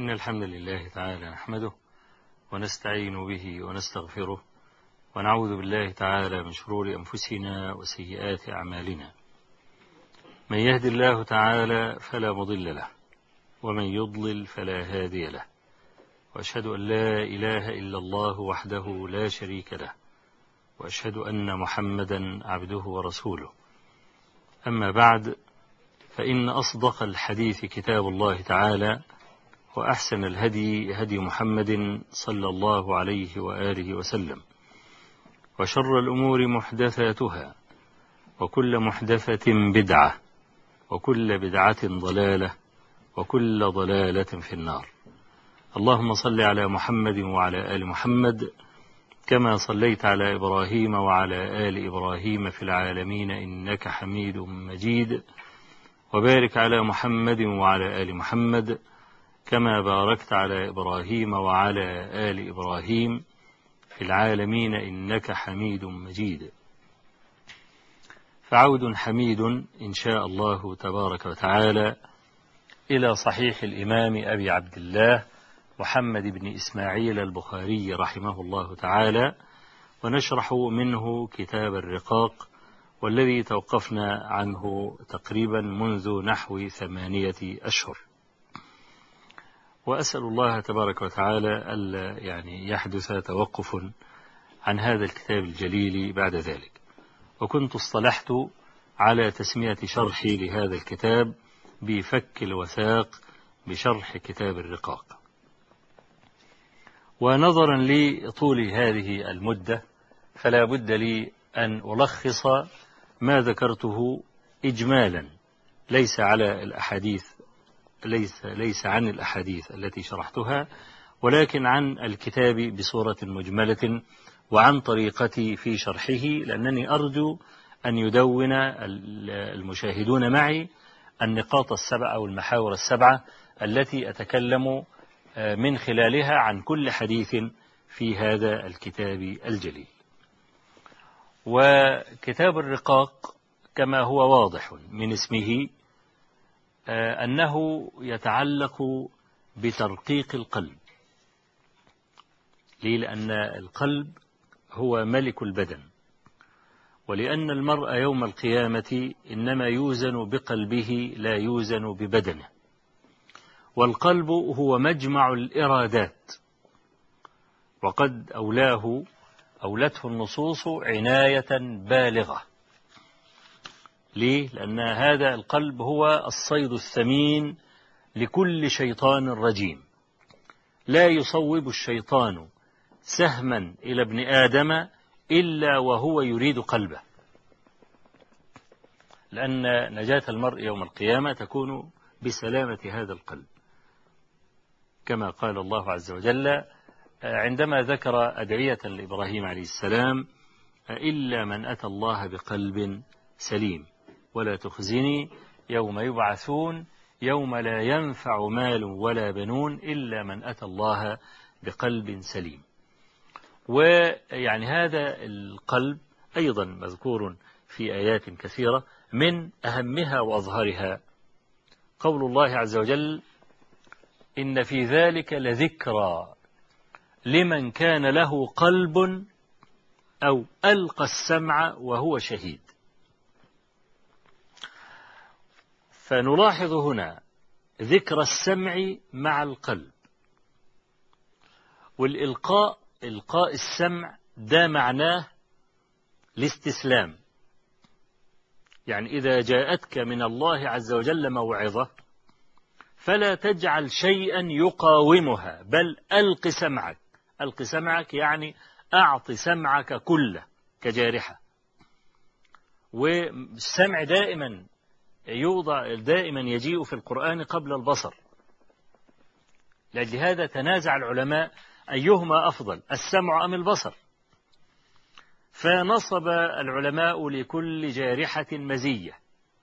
إن الحمد لله تعالى نحمده ونستعين به ونستغفره ونعوذ بالله تعالى من شرور أنفسنا وسيئات أعمالنا من يهد الله تعالى فلا مضل له ومن يضلل فلا هادي له وأشهد أن لا إله إلا الله وحده لا شريك له وأشهد أن محمدا عبده ورسوله أما بعد فإن أصدق الحديث كتاب الله تعالى وأحسن الهدي هدي محمد صلى الله عليه وآله وسلم وشر الأمور محدثاتها وكل محدثة بدعة وكل بدعة ضلالة وكل ضلالة في النار اللهم صل على محمد وعلى آل محمد كما صليت على إبراهيم وعلى آل إبراهيم في العالمين إنك حميد مجيد وبارك على محمد وعلى آل محمد كما باركت على إبراهيم وعلى آل إبراهيم في العالمين إنك حميد مجيد فعود حميد إن شاء الله تبارك وتعالى إلى صحيح الإمام أبي عبد الله محمد بن إسماعيل البخاري رحمه الله تعالى ونشرح منه كتاب الرقاق والذي توقفنا عنه تقريبا منذ نحو ثمانية أشهر وأسأل الله تبارك وتعالى ألا يعني يحدث توقف عن هذا الكتاب الجليل بعد ذلك وكنت اصطلحت على تسمية شرحي لهذا الكتاب بفك الوثاق بشرح كتاب الرقاق ونظرا لطول هذه المدة فلا بد لي أن ألخص ما ذكرته إجمالا ليس على الأحاديث ليس ليس عن الأحاديث التي شرحتها ولكن عن الكتاب بصورة مجملة وعن طريقتي في شرحه لأنني أرجو أن يدون المشاهدون معي النقاط السبعة أو المحاور السبعة التي أتكلم من خلالها عن كل حديث في هذا الكتاب الجليل وكتاب الرقاق كما هو واضح من اسمه أنه يتعلق بترقيق القلب ليه لأن القلب هو ملك البدن ولأن المرء يوم القيامة إنما يوزن بقلبه لا يوزن ببدنه والقلب هو مجمع الإرادات وقد أولاه أولته النصوص عناية بالغة ليه؟ لأن هذا القلب هو الصيد الثمين لكل شيطان رجيم لا يصوب الشيطان سهما إلى ابن آدم إلا وهو يريد قلبه لأن نجاة المرء يوم القيامة تكون بسلامة هذا القلب كما قال الله عز وجل عندما ذكر أدعية لإبراهيم عليه السلام إلا من أتى الله بقلب سليم ولا تخزني يوم يبعثون يوم لا ينفع مال ولا بنون إلا من أتى الله بقلب سليم ويعني هذا القلب أيضا مذكور في آيات كثيرة من أهمها وأظهرها قول الله عز وجل إن في ذلك لذكرى لمن كان له قلب أو ألقى السمع وهو شهيد فنلاحظ هنا ذكر السمع مع القلب والإلقاء إلقاء السمع ده معناه الاستسلام يعني إذا جاءتك من الله عز وجل موعظة فلا تجعل شيئا يقاومها بل ألق سمعك ألق سمعك يعني أعط سمعك كله كجارحة والسمع دائما يوضع دائما يجيء في القرآن قبل البصر لأجل هذا تنازع العلماء أيهما أفضل السمع أم البصر فنصب العلماء لكل جارحة مزية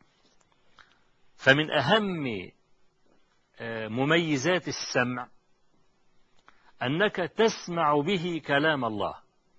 فمن أهم مميزات السمع أنك تسمع به كلام الله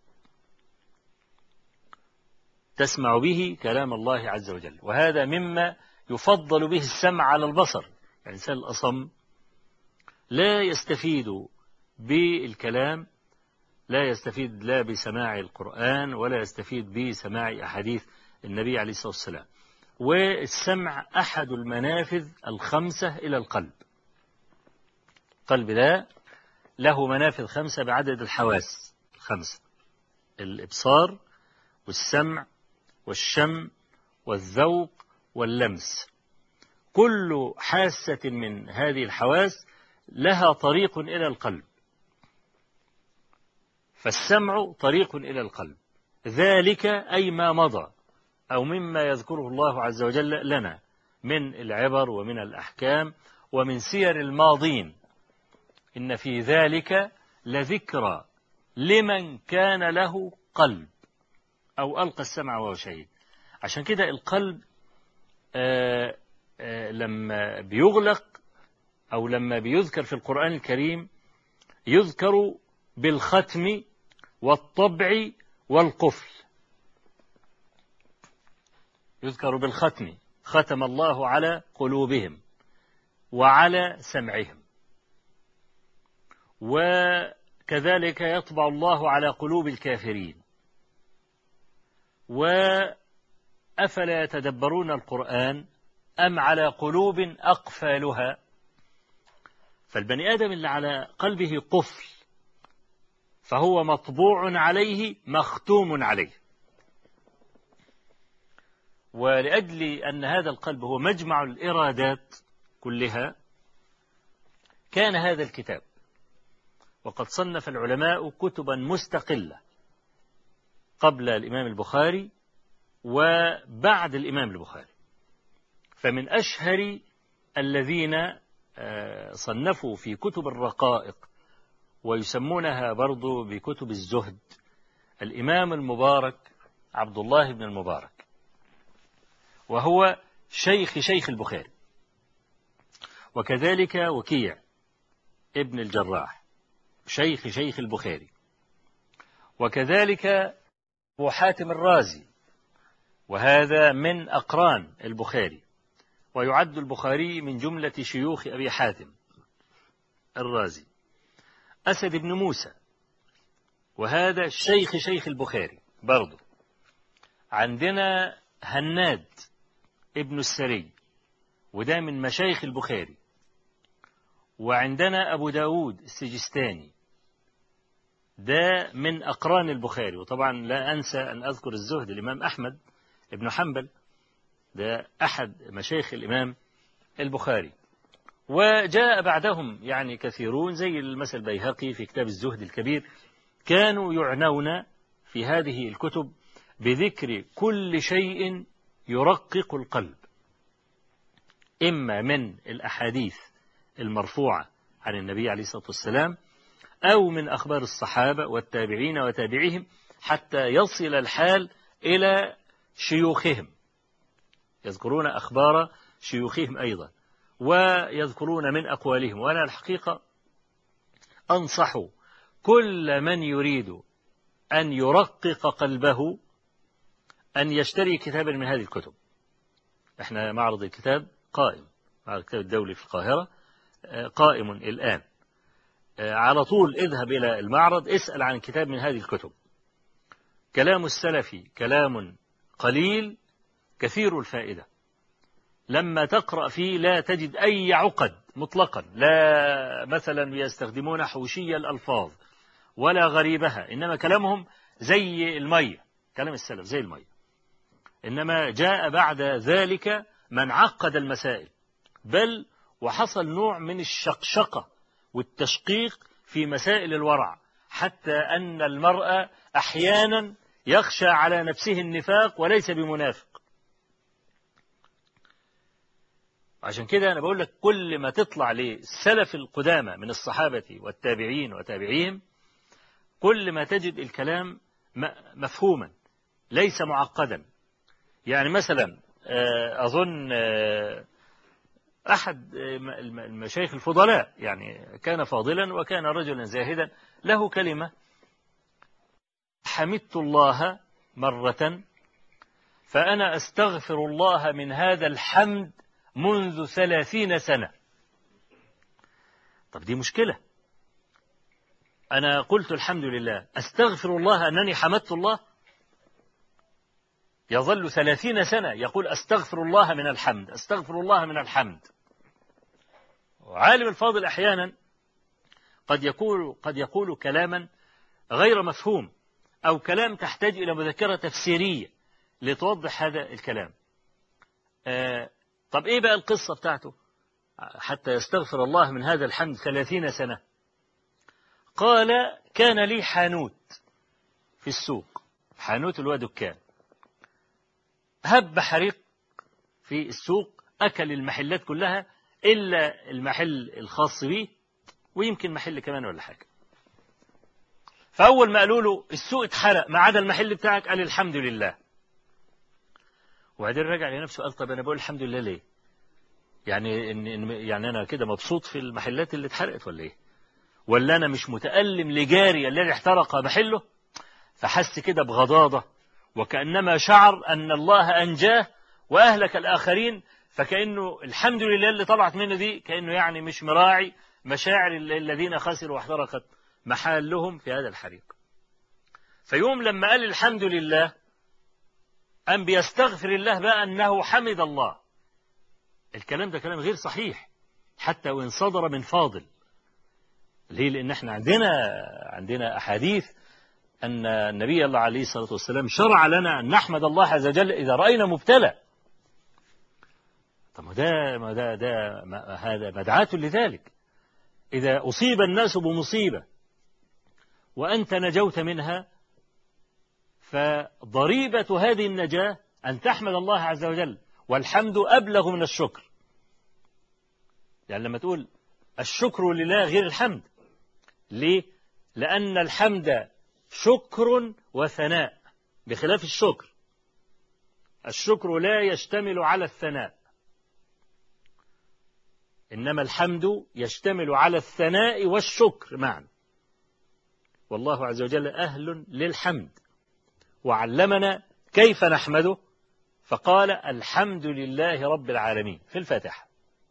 تسمع به كلام الله عز وجل وهذا مما يفضل به السمع على البصر يعني الإنسان الأصم لا يستفيد بالكلام لا يستفيد لا بسماع القرآن ولا يستفيد بسماع أحاديث النبي عليه الصلاة والسلام والسمع أحد المنافذ الخمسة إلى القلب القلب ده له منافذ خمسة بعدد الحواس الخمسة الإبصار والسمع والشم والذوق واللمس كل حاسة من هذه الحواس لها طريق إلى القلب فالسمع طريق إلى القلب ذلك أي ما مضى أو مما يذكره الله عز وجل لنا من العبر ومن الأحكام ومن سير الماضين إن في ذلك لذكرى لمن كان له قلب أو ألقى السمع وهو شهيد عشان كده القلب آآ آآ لما بيغلق أو لما بيذكر في القرآن الكريم يذكر بالختم والطبع والقفل يذكر بالختم ختم الله على قلوبهم وعلى سمعهم وكذلك يطبع الله على قلوب الكافرين وأفلا يتدبرون القرآن أم على قلوب أقفالها فالبني آدم اللي على قلبه قفل فهو مطبوع عليه مختوم عليه ولأجل أن هذا القلب هو مجمع الإرادات كلها كان هذا الكتاب وقد صنف العلماء كتبا مستقلة قبل الإمام البخاري وبعد الإمام البخاري فمن أشهر الذين صنفوا في كتب الرقائق ويسمونها برضو بكتب الزهد الإمام المبارك عبد الله بن المبارك وهو شيخ شيخ البخاري وكذلك وكيع ابن الجراح شيخ شيخ البخاري وكذلك أبو حاتم الرازي وهذا من أقران البخاري ويعد البخاري من جملة شيوخ أبي حاتم الرازي أسد بن موسى وهذا شيخ شيخ البخاري برضه عندنا هناد ابن السري وده من مشايخ البخاري وعندنا أبو داود السجستاني ده من أقران البخاري وطبعا لا أنسى أن أذكر الزهد الإمام أحمد ابن حنبل ده أحد مشايخ الإمام البخاري وجاء بعدهم يعني كثيرون زي المثل البيهقي في كتاب الزهد الكبير كانوا يعنون في هذه الكتب بذكر كل شيء يرقق القلب إما من الأحاديث المرفوعة عن النبي عليه الصلاة والسلام أو من أخبار الصحابة والتابعين وتابعيهم حتى يصل الحال إلى شيوخهم يذكرون أخبار شيوخهم أيضا ويذكرون من أقوالهم وأنا الحقيقة أنصح كل من يريد أن يرقق قلبه أن يشتري كتابا من هذه الكتب احنا معرض الكتاب قائم معرض الكتاب الدولي في القاهرة قائم الآن على طول اذهب إلى المعرض اسأل عن كتاب من هذه الكتب كلام السلف كلام قليل كثير الفائدة لما تقرأ فيه لا تجد أي عقد مطلقا لا مثلا يستخدمون حوشي الألفاظ ولا غريبها إنما كلامهم زي المية كلام السلف زي المية إنما جاء بعد ذلك من عقد المسائل بل وحصل نوع من الشقشقة والتشقيق في مسائل الورع حتى أن المرأة أحيانا يخشى على نفسه النفاق وليس بمنافق عشان كده أنا بقول لك كل ما تطلع للسلف القدامى من الصحابة والتابعين وتابعيهم كل ما تجد الكلام مفهوما ليس معقدا يعني مثلا أظن أحد المشايخ الفضلاء يعني كان فاضلا وكان رجلا زاهدا له كلمة حمدت الله مرة فأنا أستغفر الله من هذا الحمد منذ ثلاثين سنة طب دي مشكلة أنا قلت الحمد لله أستغفر الله أنني حمدت الله يظل ثلاثين سنة يقول أستغفر الله من الحمد أستغفر الله من الحمد وعالم الفاضل أحيانا قد يقول, قد يقول كلاما غير مفهوم أو كلام تحتاج إلى مذكرة تفسيرية لتوضح هذا الكلام آه طب إيه بقى القصة بتاعته حتى يستغفر الله من هذا الحمد ثلاثين سنة قال كان لي حانوت في السوق حانوت اللي هو دكان هب حريق في السوق أكل المحلات كلها إلا المحل الخاص به ويمكن محل كمان ولا حاجة فأول ما قالوا له السوق اتحرق ما عدا المحل بتاعك قال الحمد لله وبعدين رجع لنفسه قال طب أنا بقول الحمد لله ليه يعني إن يعني أنا كده مبسوط في المحلات اللي اتحرقت ولا إيه ولا أنا مش متألم لجاري الذي احترق محله فحس كده بغضاضة وكأنما شعر أن الله أنجاه وأهلك الآخرين فكأنه الحمد لله اللي طلعت منه دي كأنه يعني مش مراعي مشاعر الذين خسروا واحترقت محلهم في هذا الحريق فيوم لما قال الحمد لله أن بيستغفر الله بقى أنه حمد الله الكلام ده كلام غير صحيح حتى وإن صدر من فاضل ليه لأن احنا عندنا عندنا أحاديث أن النبي الله عليه الصلاة والسلام شرع لنا أن نحمد الله عز وجل إذا رأينا مبتلى طب ما ده ما ده ده ما هذا مدعاة لذلك إذا أصيب الناس بمصيبة وأنت نجوت منها فضريبة هذه النجاة أن تحمد الله عز وجل والحمد أبلغ من الشكر يعني لما تقول الشكر لله غير الحمد ليه؟ لأن الحمد شكر وثناء بخلاف الشكر الشكر لا يشتمل على الثناء إنما الحمد يشتمل على الثناء والشكر معا والله عز وجل أهل للحمد وعلمنا كيف نحمده فقال الحمد لله رب العالمين في الفاتحة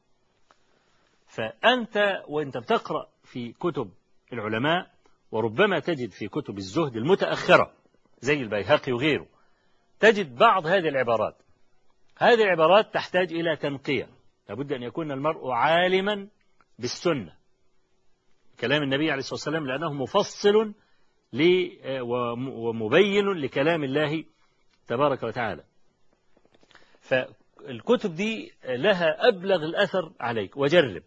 فأنت وأنت بتقرأ في كتب العلماء وربما تجد في كتب الزهد المتأخرة زي البيهقي وغيره تجد بعض هذه العبارات هذه العبارات تحتاج إلى تنقية لابد أن يكون المرء عالما بالسنة كلام النبي عليه الصلاة والسلام لأنه مفصل ومبين لكلام الله تبارك وتعالى فالكتب دي لها أبلغ الأثر عليك وجرب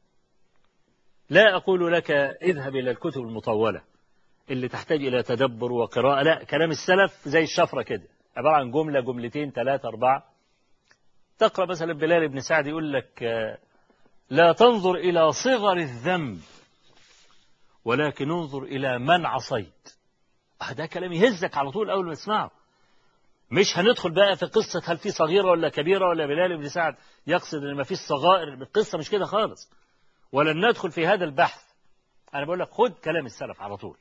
لا أقول لك اذهب إلى الكتب المطولة اللي تحتاج إلى تدبر وقراءة لا كلام السلف زي الشفرة كده عبارة عن جملة جملتين ثلاثة أربعة تقرأ مثلا بلال بن سعد يقول لك لا تنظر إلى صغر الذنب ولكن انظر إلى من عصيت ده كلام يهزك على طول أول ما تسمعه مش هندخل بقى في قصة هل في صغيرة ولا كبيرة ولا بلال بن سعد يقصد ان ما فيش صغائر القصة مش كده خالص ولن ندخل في هذا البحث أنا بقول لك خد كلام السلف على طول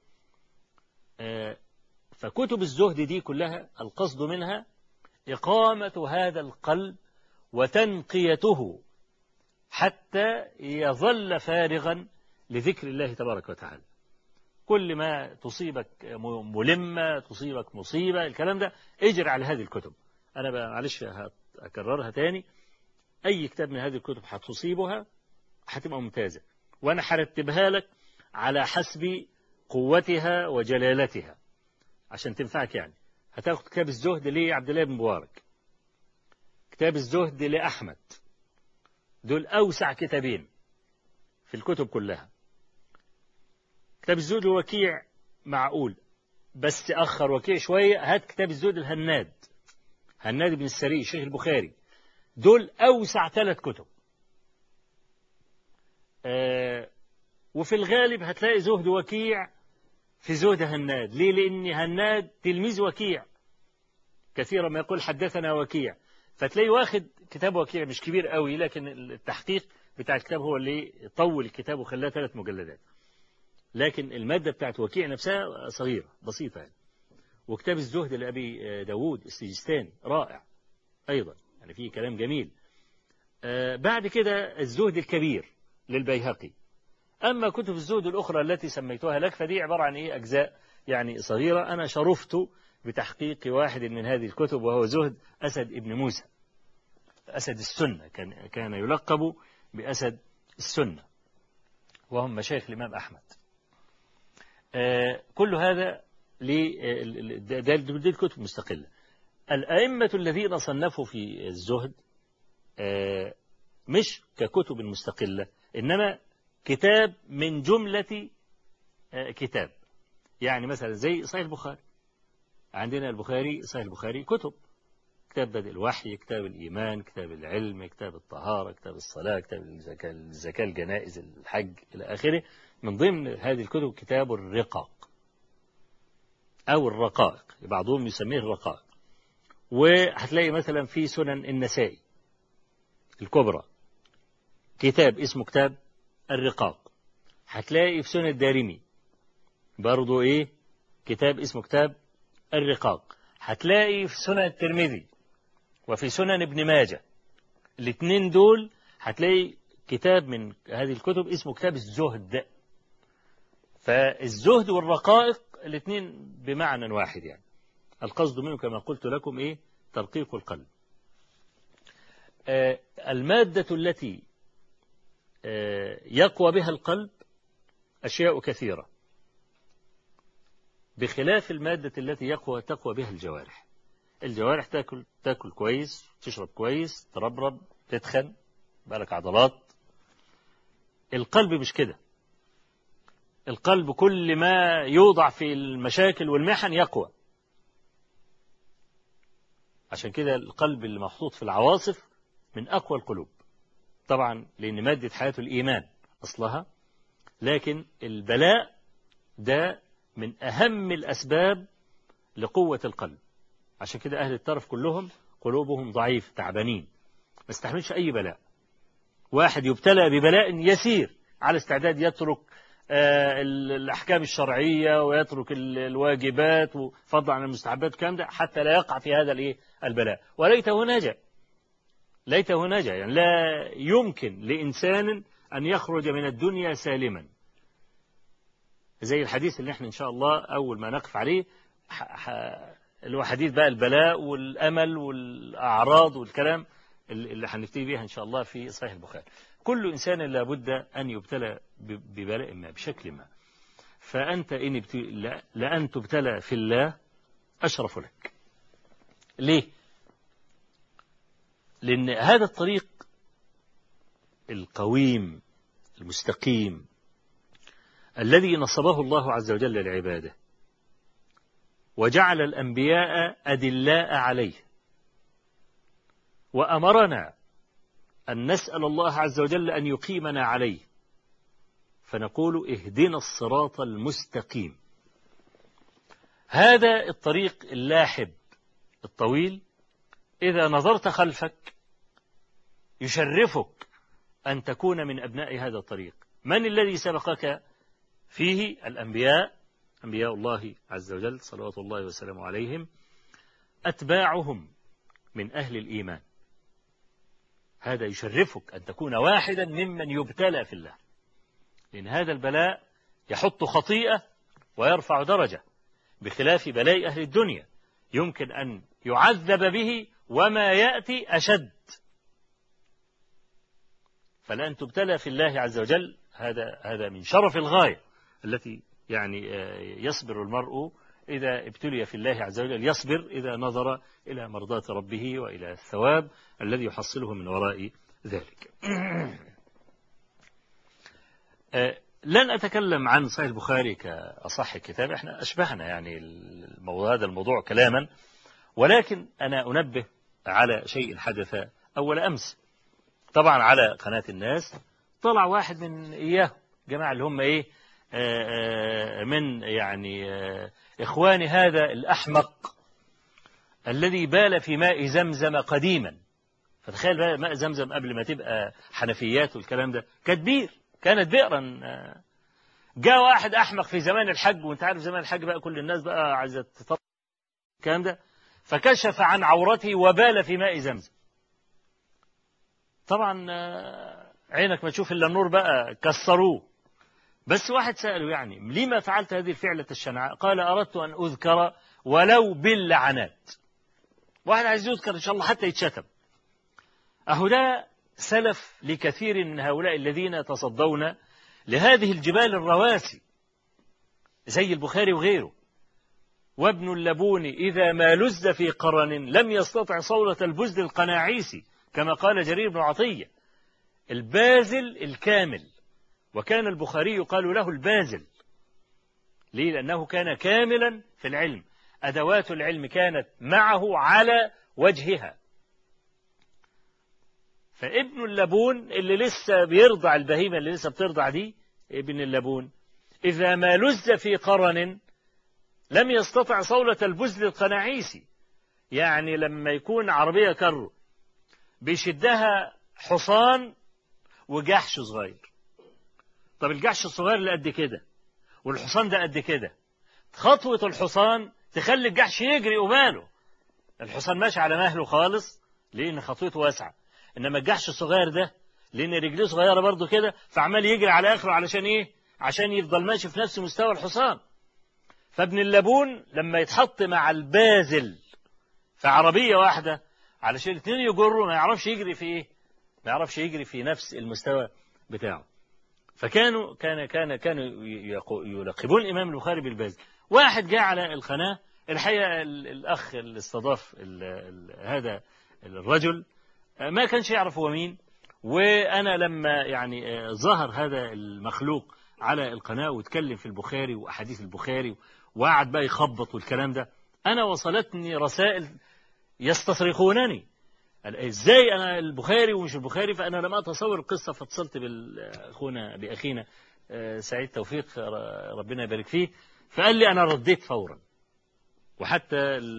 فكتب الزهد دي كلها القصد منها إقامة هذا القلب وتنقيته حتى يظل فارغا لذكر الله تبارك وتعالى كل ما تصيبك ملمة تصيبك مصيبة الكلام ده اجر على هذه الكتب أنا معلش أكررها تاني أي كتاب من هذه الكتب هتصيبها هتبقى ممتازة وأنا هرتبها لك على حسب قوتها وجلالتها عشان تنفعك يعني هتاخد كتاب الزهد لعبد الله بن مبارك كتاب الزهد لأحمد دول أوسع كتابين في الكتب كلها كتاب الزهد وكيع معقول بس أخر وكيع شوية هات كتاب الزهد الهناد هناد بن السري شيخ البخاري دول أوسع ثلاث كتب آه وفي الغالب هتلاقي زهد وكيع في زهد هناد ليه لأن هناد تلميذ وكيع كثيرا ما يقول حدثنا وكيع فتلاقي واخد كتاب وكيع مش كبير قوي لكن التحقيق بتاع الكتاب هو اللي طول الكتاب وخلاه ثلاث مجلدات لكن المادة بتاعت وكيع نفسها صغيرة بسيطة يعني وكتاب الزهد لأبي داود السجستاني رائع أيضا يعني فيه كلام جميل آه بعد كده الزهد الكبير للبيهقي أما كتب الزهد الأخرى التي سميتها لك فدي عبارة عن إيه أجزاء يعني صغيرة أنا شرفت بتحقيق واحد من هذه الكتب وهو زهد أسد ابن موسى أسد السنة كان, كان يلقب بأسد السنة وهم مشايخ الإمام أحمد آه كل هذا دي الكتب مستقلة الأئمة الذين صنفوا في الزهد آه مش ككتب مستقلة إنما كتاب من جملة آه كتاب يعني مثلا زي صحيح البخاري عندنا البخاري صحيح البخاري كتب كتاب بدء الوحي كتاب الإيمان كتاب العلم كتاب الطهارة كتاب الصلاة كتاب الزكاة, الزكاة الجنائز الحج إلى آخره من ضمن هذه الكتب كتاب الرقاق أو الرقائق بعضهم يسميه الرقائق وهتلاقي مثلا في سنن النسائي الكبرى كتاب اسمه كتاب الرقاق هتلاقي في سنن الدارمي برضو ايه كتاب اسمه كتاب الرقاق هتلاقي في سنن الترمذي وفي سنن ابن ماجه الاثنين دول هتلاقي كتاب من هذه الكتب اسمه كتاب الزهد فالزهد والرقائق الاثنين بمعنى واحد يعني القصد منه كما قلت لكم ايه ترقيق القلب آه المادة التي آه يقوى بها القلب أشياء كثيرة بخلاف المادة التي يقوى تقوى بها الجوارح الجوارح تاكل تاكل كويس تشرب كويس تربرب تتخن بالك عضلات القلب مش كده القلب كل ما يوضع في المشاكل والمحن يقوى عشان كده القلب اللي محطوط في العواصف من أقوى القلوب طبعا لأن مادة حياته الإيمان أصلها لكن البلاء ده من أهم الأسباب لقوة القلب عشان كده أهل الترف كلهم قلوبهم ضعيف تعبانين ما استحملش أي بلاء واحد يبتلى ببلاء يسير على استعداد يترك آه الأحكام الشرعية ويترك الواجبات وفضل عن المستحبات والكلام ده حتى لا يقع في هذا الايه البلاء وليته نجا ليته نجا يعني لا يمكن لإنسان أن يخرج من الدنيا سالما زي الحديث اللي احنا إن شاء الله أول ما نقف عليه اللي هو حديث بقى البلاء والأمل والأعراض والكلام اللي هنبتدي بيها إن شاء الله في صحيح البخاري كل إنسان لابد أن يبتلى ببلاء ما بشكل ما فأنت إن لأن تبتلى في الله أشرف لك ليه لأن هذا الطريق القويم المستقيم الذي نصبه الله عز وجل لعباده وجعل الأنبياء أدلاء عليه وأمرنا أن نسأل الله عز وجل أن يقيمنا عليه فنقول اهدنا الصراط المستقيم هذا الطريق اللاحب الطويل إذا نظرت خلفك يشرفك أن تكون من أبناء هذا الطريق من الذي سبقك فيه الأنبياء أنبياء الله عز وجل صلوات الله وسلامه عليهم أتباعهم من أهل الإيمان هذا يشرفك أن تكون واحدا ممن يبتلى في الله لأن هذا البلاء يحط خطيئة ويرفع درجة بخلاف بلاء أهل الدنيا يمكن أن يعذب به وما يأتي أشد فلأن تبتلى في الله عز وجل هذا هذا من شرف الغاية التي يعني يصبر المرء إذا ابتلي في الله عز وجل يصبر إذا نظر إلى مرضاة ربه وإلى الثواب الذي يحصله من وراء ذلك لن أتكلم عن صحيح البخاري كأصح كتاب احنا أشبهنا يعني الموضوع هذا الموضوع كلاما ولكن أنا أنبه على شيء حدث أول أمس طبعا على قناة الناس طلع واحد من إياه جماعة اللي هم إيه من يعني إخوان هذا الأحمق الذي بال في ماء زمزم قديما فتخيل بقى ماء زمزم قبل ما تبقى حنفيات والكلام ده كانت بير كانت بئرا جاء واحد أحمق في زمان الحج وانت عارف زمان الحج بقى كل الناس بقى عايزة تطلع الكلام ده فكشف عن عورته وبال في ماء زمزم طبعا عينك ما تشوف إلا النور بقى كسروه بس واحد سأله يعني لما فعلت هذه الفعلة الشنعاء قال أردت أن أذكر ولو باللعنات واحد عايز يذكر إن شاء الله حتى يتشتم أهو ده سلف لكثير من هؤلاء الذين تصدون لهذه الجبال الرواسي زي البخاري وغيره وابن اللبون إذا ما لز في قرن لم يستطع صولة البزل القناعيسي كما قال جرير بن عطية البازل الكامل وكان البخاري يقال له البازل ليه لأنه كان كاملا في العلم أدوات العلم كانت معه على وجهها فابن اللبون اللي لسه بيرضع البهيمة اللي لسه بترضع دي ابن اللبون إذا ما لز في قرن لم يستطع صولة البزل القناعيسي يعني لما يكون عربية كرو بيشدها حصان وجحش صغير طب الجحش الصغير اللي قد كده والحصان ده قد كده خطوة الحصان تخلي الجحش يجري قباله الحصان ماشي على مهله خالص لأن خطوته واسعة إنما الجحش الصغير ده لأن رجليه صغيرة برضه كده فعمال يجري على آخره علشان إيه؟ عشان يفضل ماشي في نفس مستوى الحصان فابن اللبون لما يتحط مع البازل في عربية واحدة علشان الاثنين يجروا ما يعرفش يجري في ايه ما يعرفش يجري في نفس المستوى بتاعه فكانوا كان كان كانوا يلقبون الإمام البخاري بالبازل واحد جاء على القناة الحقيقة الأخ اللي استضاف هذا الرجل ما كانش يعرف هو مين وأنا لما يعني ظهر هذا المخلوق على القناة واتكلم في البخاري وأحاديث البخاري وقعد بقى يخبط والكلام ده أنا وصلتني رسائل يستصرخونني ازاي انا البخاري ومش البخاري فانا لم اتصور القصه فاتصلت باخونا باخينا سعيد توفيق ربنا يبارك فيه فقال لي انا رديت فورا وحتى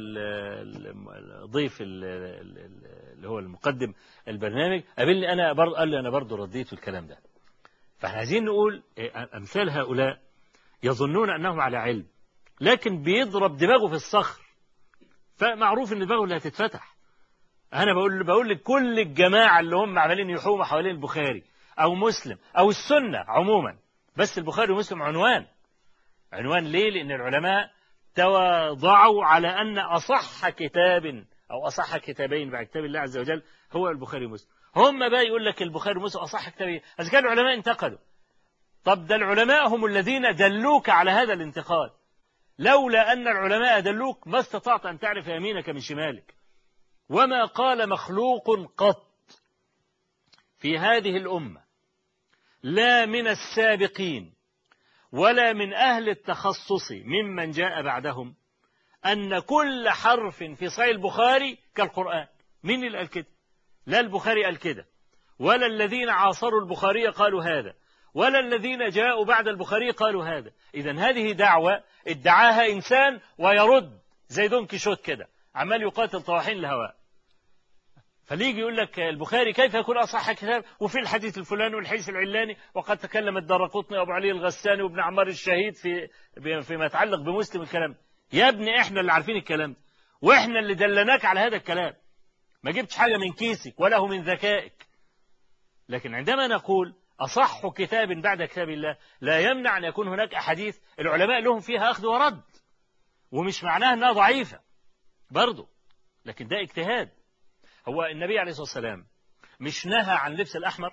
الضيف اللي هو المقدم البرنامج قابلني انا برضه قال لي انا برضه رديت الكلام ده فاحنا عايزين نقول امثال هؤلاء يظنون انهم على علم لكن بيضرب دماغه في الصخر فمعروف ان دماغه اللي هتتفتح انا بقول بقول لكل الجماعه اللي هم عمالين يحوموا حوالين البخاري او مسلم او السنه عموما بس البخاري ومسلم عنوان عنوان ليه لان العلماء تواضعوا على ان اصح كتاب او اصح كتابين بعد كتاب الله عز وجل هو البخاري ومسلم هم بقى يقول لك البخاري ومسلم اصح كتابين اذا كان العلماء انتقدوا طب ده العلماء هم الذين دلوك على هذا الانتقاد لولا أن العلماء دلوك ما استطعت أن تعرف يمينك من شمالك وما قال مخلوق قط في هذه الأمة لا من السابقين ولا من أهل التخصص ممن جاء بعدهم أن كل حرف في صحيح البخاري كالقرآن مين اللي قال كده لا البخاري قال كده ولا الذين عاصروا البخاري قالوا هذا ولا الذين جاءوا بعد البخاري قالوا هذا إذا هذه دعوة ادعاها إنسان ويرد زي دون كيشوت كده عمال يقاتل طواحين الهواء فليجي يقول لك البخاري كيف يكون أصح كتاب وفي الحديث الفلاني والحديث العلاني وقد تكلم الدرقطني وابو علي الغساني وابن عمار الشهيد في فيما يتعلق بمسلم الكلام يا ابني احنا اللي عارفين الكلام واحنا اللي دلناك على هذا الكلام ما جبتش حاجة من كيسك ولا هو من ذكائك لكن عندما نقول أصح كتاب بعد كتاب الله لا يمنع أن يكون هناك أحاديث العلماء لهم فيها أخذ ورد ومش معناها أنها ضعيفة برضه لكن ده اجتهاد هو النبي عليه الصلاة والسلام مش نهى عن لبس الأحمر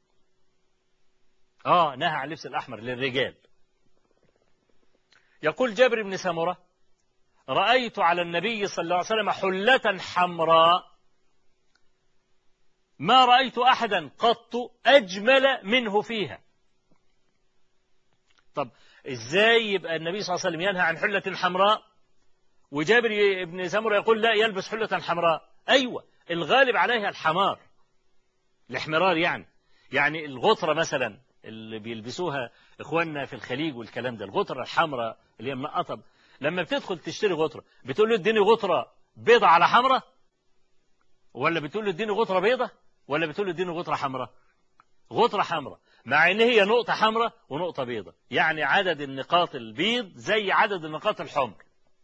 آه نهى عن لبس الأحمر للرجال يقول جابر بن سمرة رأيت على النبي صلى الله عليه وسلم حلة حمراء ما رأيت أحدا قط أجمل منه فيها طب إزاي يبقى النبي صلى الله عليه وسلم ينهى عن حلة حمراء وجابر بن سمرة يقول لا يلبس حلة حمراء أيوة الغالب عليها الحمار الاحمرار يعني يعني الغطرة مثلا اللي بيلبسوها إخواننا في الخليج والكلام ده الغطرة الحمراء اللي هي منقطة لما بتدخل تشتري غطرة بتقول له اديني غطرة بيضة على حمراء ولا بتقول له اديني غطرة بيضة ولا بتقول له اديني غطرة حمراء غطرة حمراء مع ان هي نقطة حمراء ونقطة بيضة يعني عدد النقاط البيض زي عدد النقاط الحمر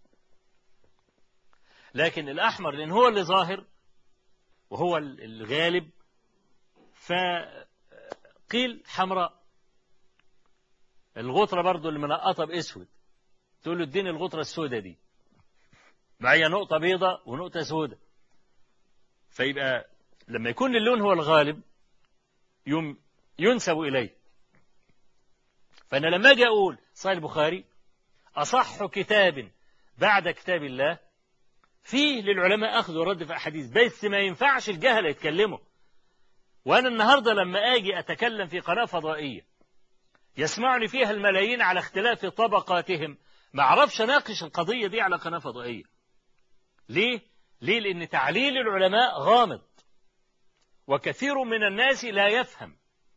لكن الأحمر لأن هو اللي ظاهر وهو الغالب فقيل حمراء الغطرة برضو اللي منقطة باسود تقول له اديني الغطرة السوداء دي معايا نقطة بيضة ونقطة سوداء فيبقى لما يكون اللون هو الغالب يوم ينسب إليه فأنا لما أجي أقول صحيح البخاري أصح كتاب بعد كتاب الله فيه للعلماء أخذ ورد في أحاديث بس ما ينفعش الجهل يتكلموا وأنا النهاردة لما أجي أتكلم في قناة فضائية يسمعني فيها الملايين على اختلاف طبقاتهم ما أعرفش أناقش القضية دي على قناة فضائية ليه؟ ليه؟ لأن تعليل العلماء غامض وكثير من الناس لا يفهم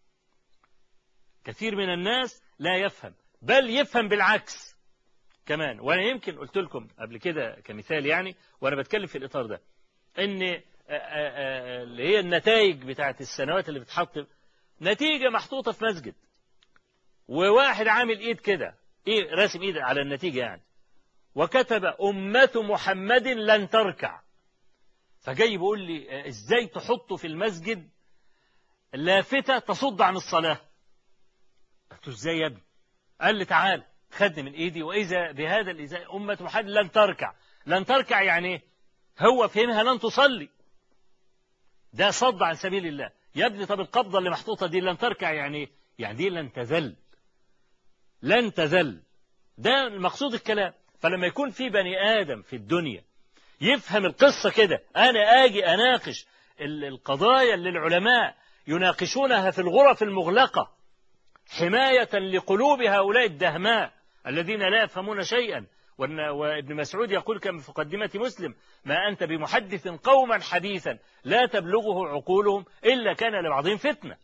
كثير من الناس لا يفهم بل يفهم بالعكس كمان وانا يمكن قلت لكم قبل كده كمثال يعني وانا بتكلم في الاطار ده ان اللي هي النتائج بتاعت السنوات اللي بتحط نتيجة محطوطة في مسجد وواحد عامل ايد كده ايه راسم ايد على النتيجة يعني وكتب أمة محمد لن تركع فجاي بيقول لي ازاي تحطه في المسجد لافتة تصد عن الصلاة قلت له ازاي يا ابني قال لي تعال خدني من ايدي واذا بهذا الازاء امه محمد لن تركع لن تركع يعني ايه هو فهمها لن تصلي ده صد عن سبيل الله يا ابني طب القبضه اللي محطوطه دي لن تركع يعني ايه يعني دي لن تذل لن تذل ده المقصود الكلام فلما يكون في بني ادم في الدنيا يفهم القصه كده انا اجي اناقش القضايا اللي العلماء يناقشونها في الغرف المغلقه حماية لقلوب هؤلاء الدهماء الذين لا يفهمون شيئا وابن مسعود يقول كما في مقدمة مسلم ما أنت بمحدث قوما حديثا لا تبلغه عقولهم إلا كان لبعضهم فتنة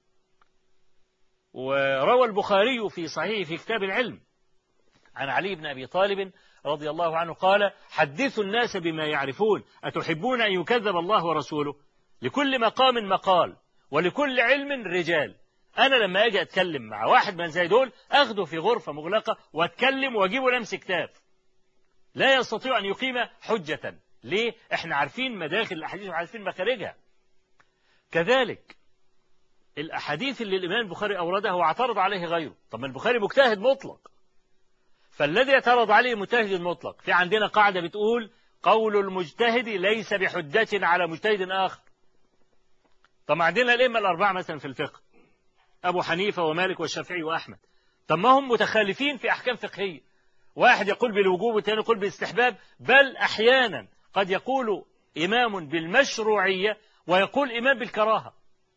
وروى البخاري في صحيح في كتاب العلم عن علي بن أبي طالب رضي الله عنه قال حدثوا الناس بما يعرفون أتحبون أن يكذب الله ورسوله لكل مقام مقال ولكل علم رجال أنا لما أجي أتكلم مع واحد من زي دول أخده في غرفة مغلقة وأتكلم وأجيبه لمس كتاب لا يستطيع أن يقيم حجة ليه؟ إحنا عارفين مداخل الأحاديث وعارفين مخارجها كذلك الأحاديث اللي الإمام البخاري أوردها واعترض عليه غيره طب ما البخاري مجتهد مطلق فالذي يعترض عليه مجتهد مطلق في عندنا قاعدة بتقول قول المجتهد ليس بحجة على مجتهد آخر طب عندنا الأئمة الأربعة مثلا في الفقه أبو حنيفة ومالك والشافعي وأحمد طب ما هم متخالفين في أحكام فقهية واحد يقول بالوجوب والثاني يقول بالاستحباب بل أحيانا قد يقول إمام بالمشروعية ويقول إمام بالكراهة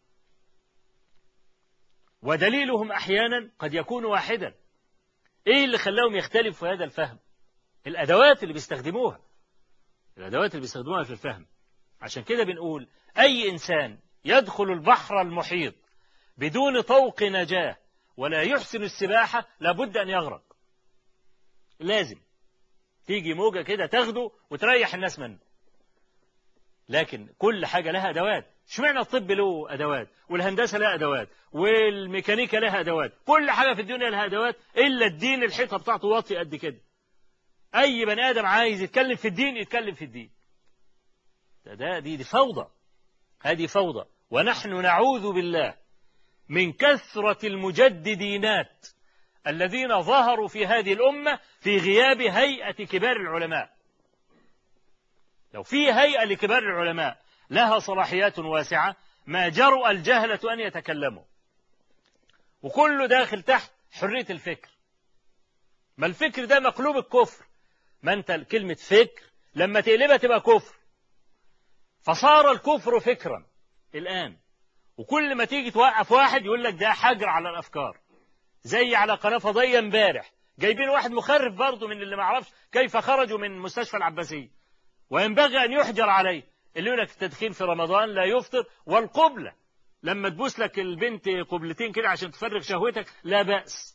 ودليلهم أحيانا قد يكون واحدا إيه اللي خلاهم يختلفوا في هذا الفهم الأدوات اللي بيستخدموها الأدوات اللي بيستخدموها في الفهم عشان كده بنقول أي إنسان يدخل البحر المحيط بدون طوق نجاة ولا يحسن السباحة لابد أن يغرق لازم تيجي موجة كده تاخده وتريح الناس منه لكن كل حاجة لها أدوات اشمعنى الطب له أدوات والهندسة لها أدوات والميكانيكا لها أدوات كل حاجة في الدنيا لها أدوات إلا الدين الحيطة بتاعته واطي قد كده أي بني آدم عايز يتكلم في الدين يتكلم في الدين ده, ده دي, دي فوضى هذه فوضى ونحن نعوذ بالله من كثرة المجددينات الذين ظهروا في هذه الأمة في غياب هيئة كبار العلماء لو في هيئة لكبار العلماء لها صلاحيات واسعة ما جرؤ الجهلة أن يتكلموا وكله داخل تحت حرية الفكر ما الفكر ده مقلوب الكفر ما أنت كلمة فكر لما تقلبها تبقى كفر فصار الكفر فكرا الآن وكل ما تيجي توقف واحد يقول لك ده حجر على الافكار زي على قناه فضائيه امبارح جايبين واحد مخرف برضه من اللي ما اعرفش كيف خرجوا من مستشفى العباسيه وينبغي ان يحجر عليه اللي يقول لك التدخين في رمضان لا يفطر والقبله لما تبوس لك البنت قبلتين كده عشان تفرغ شهوتك لا باس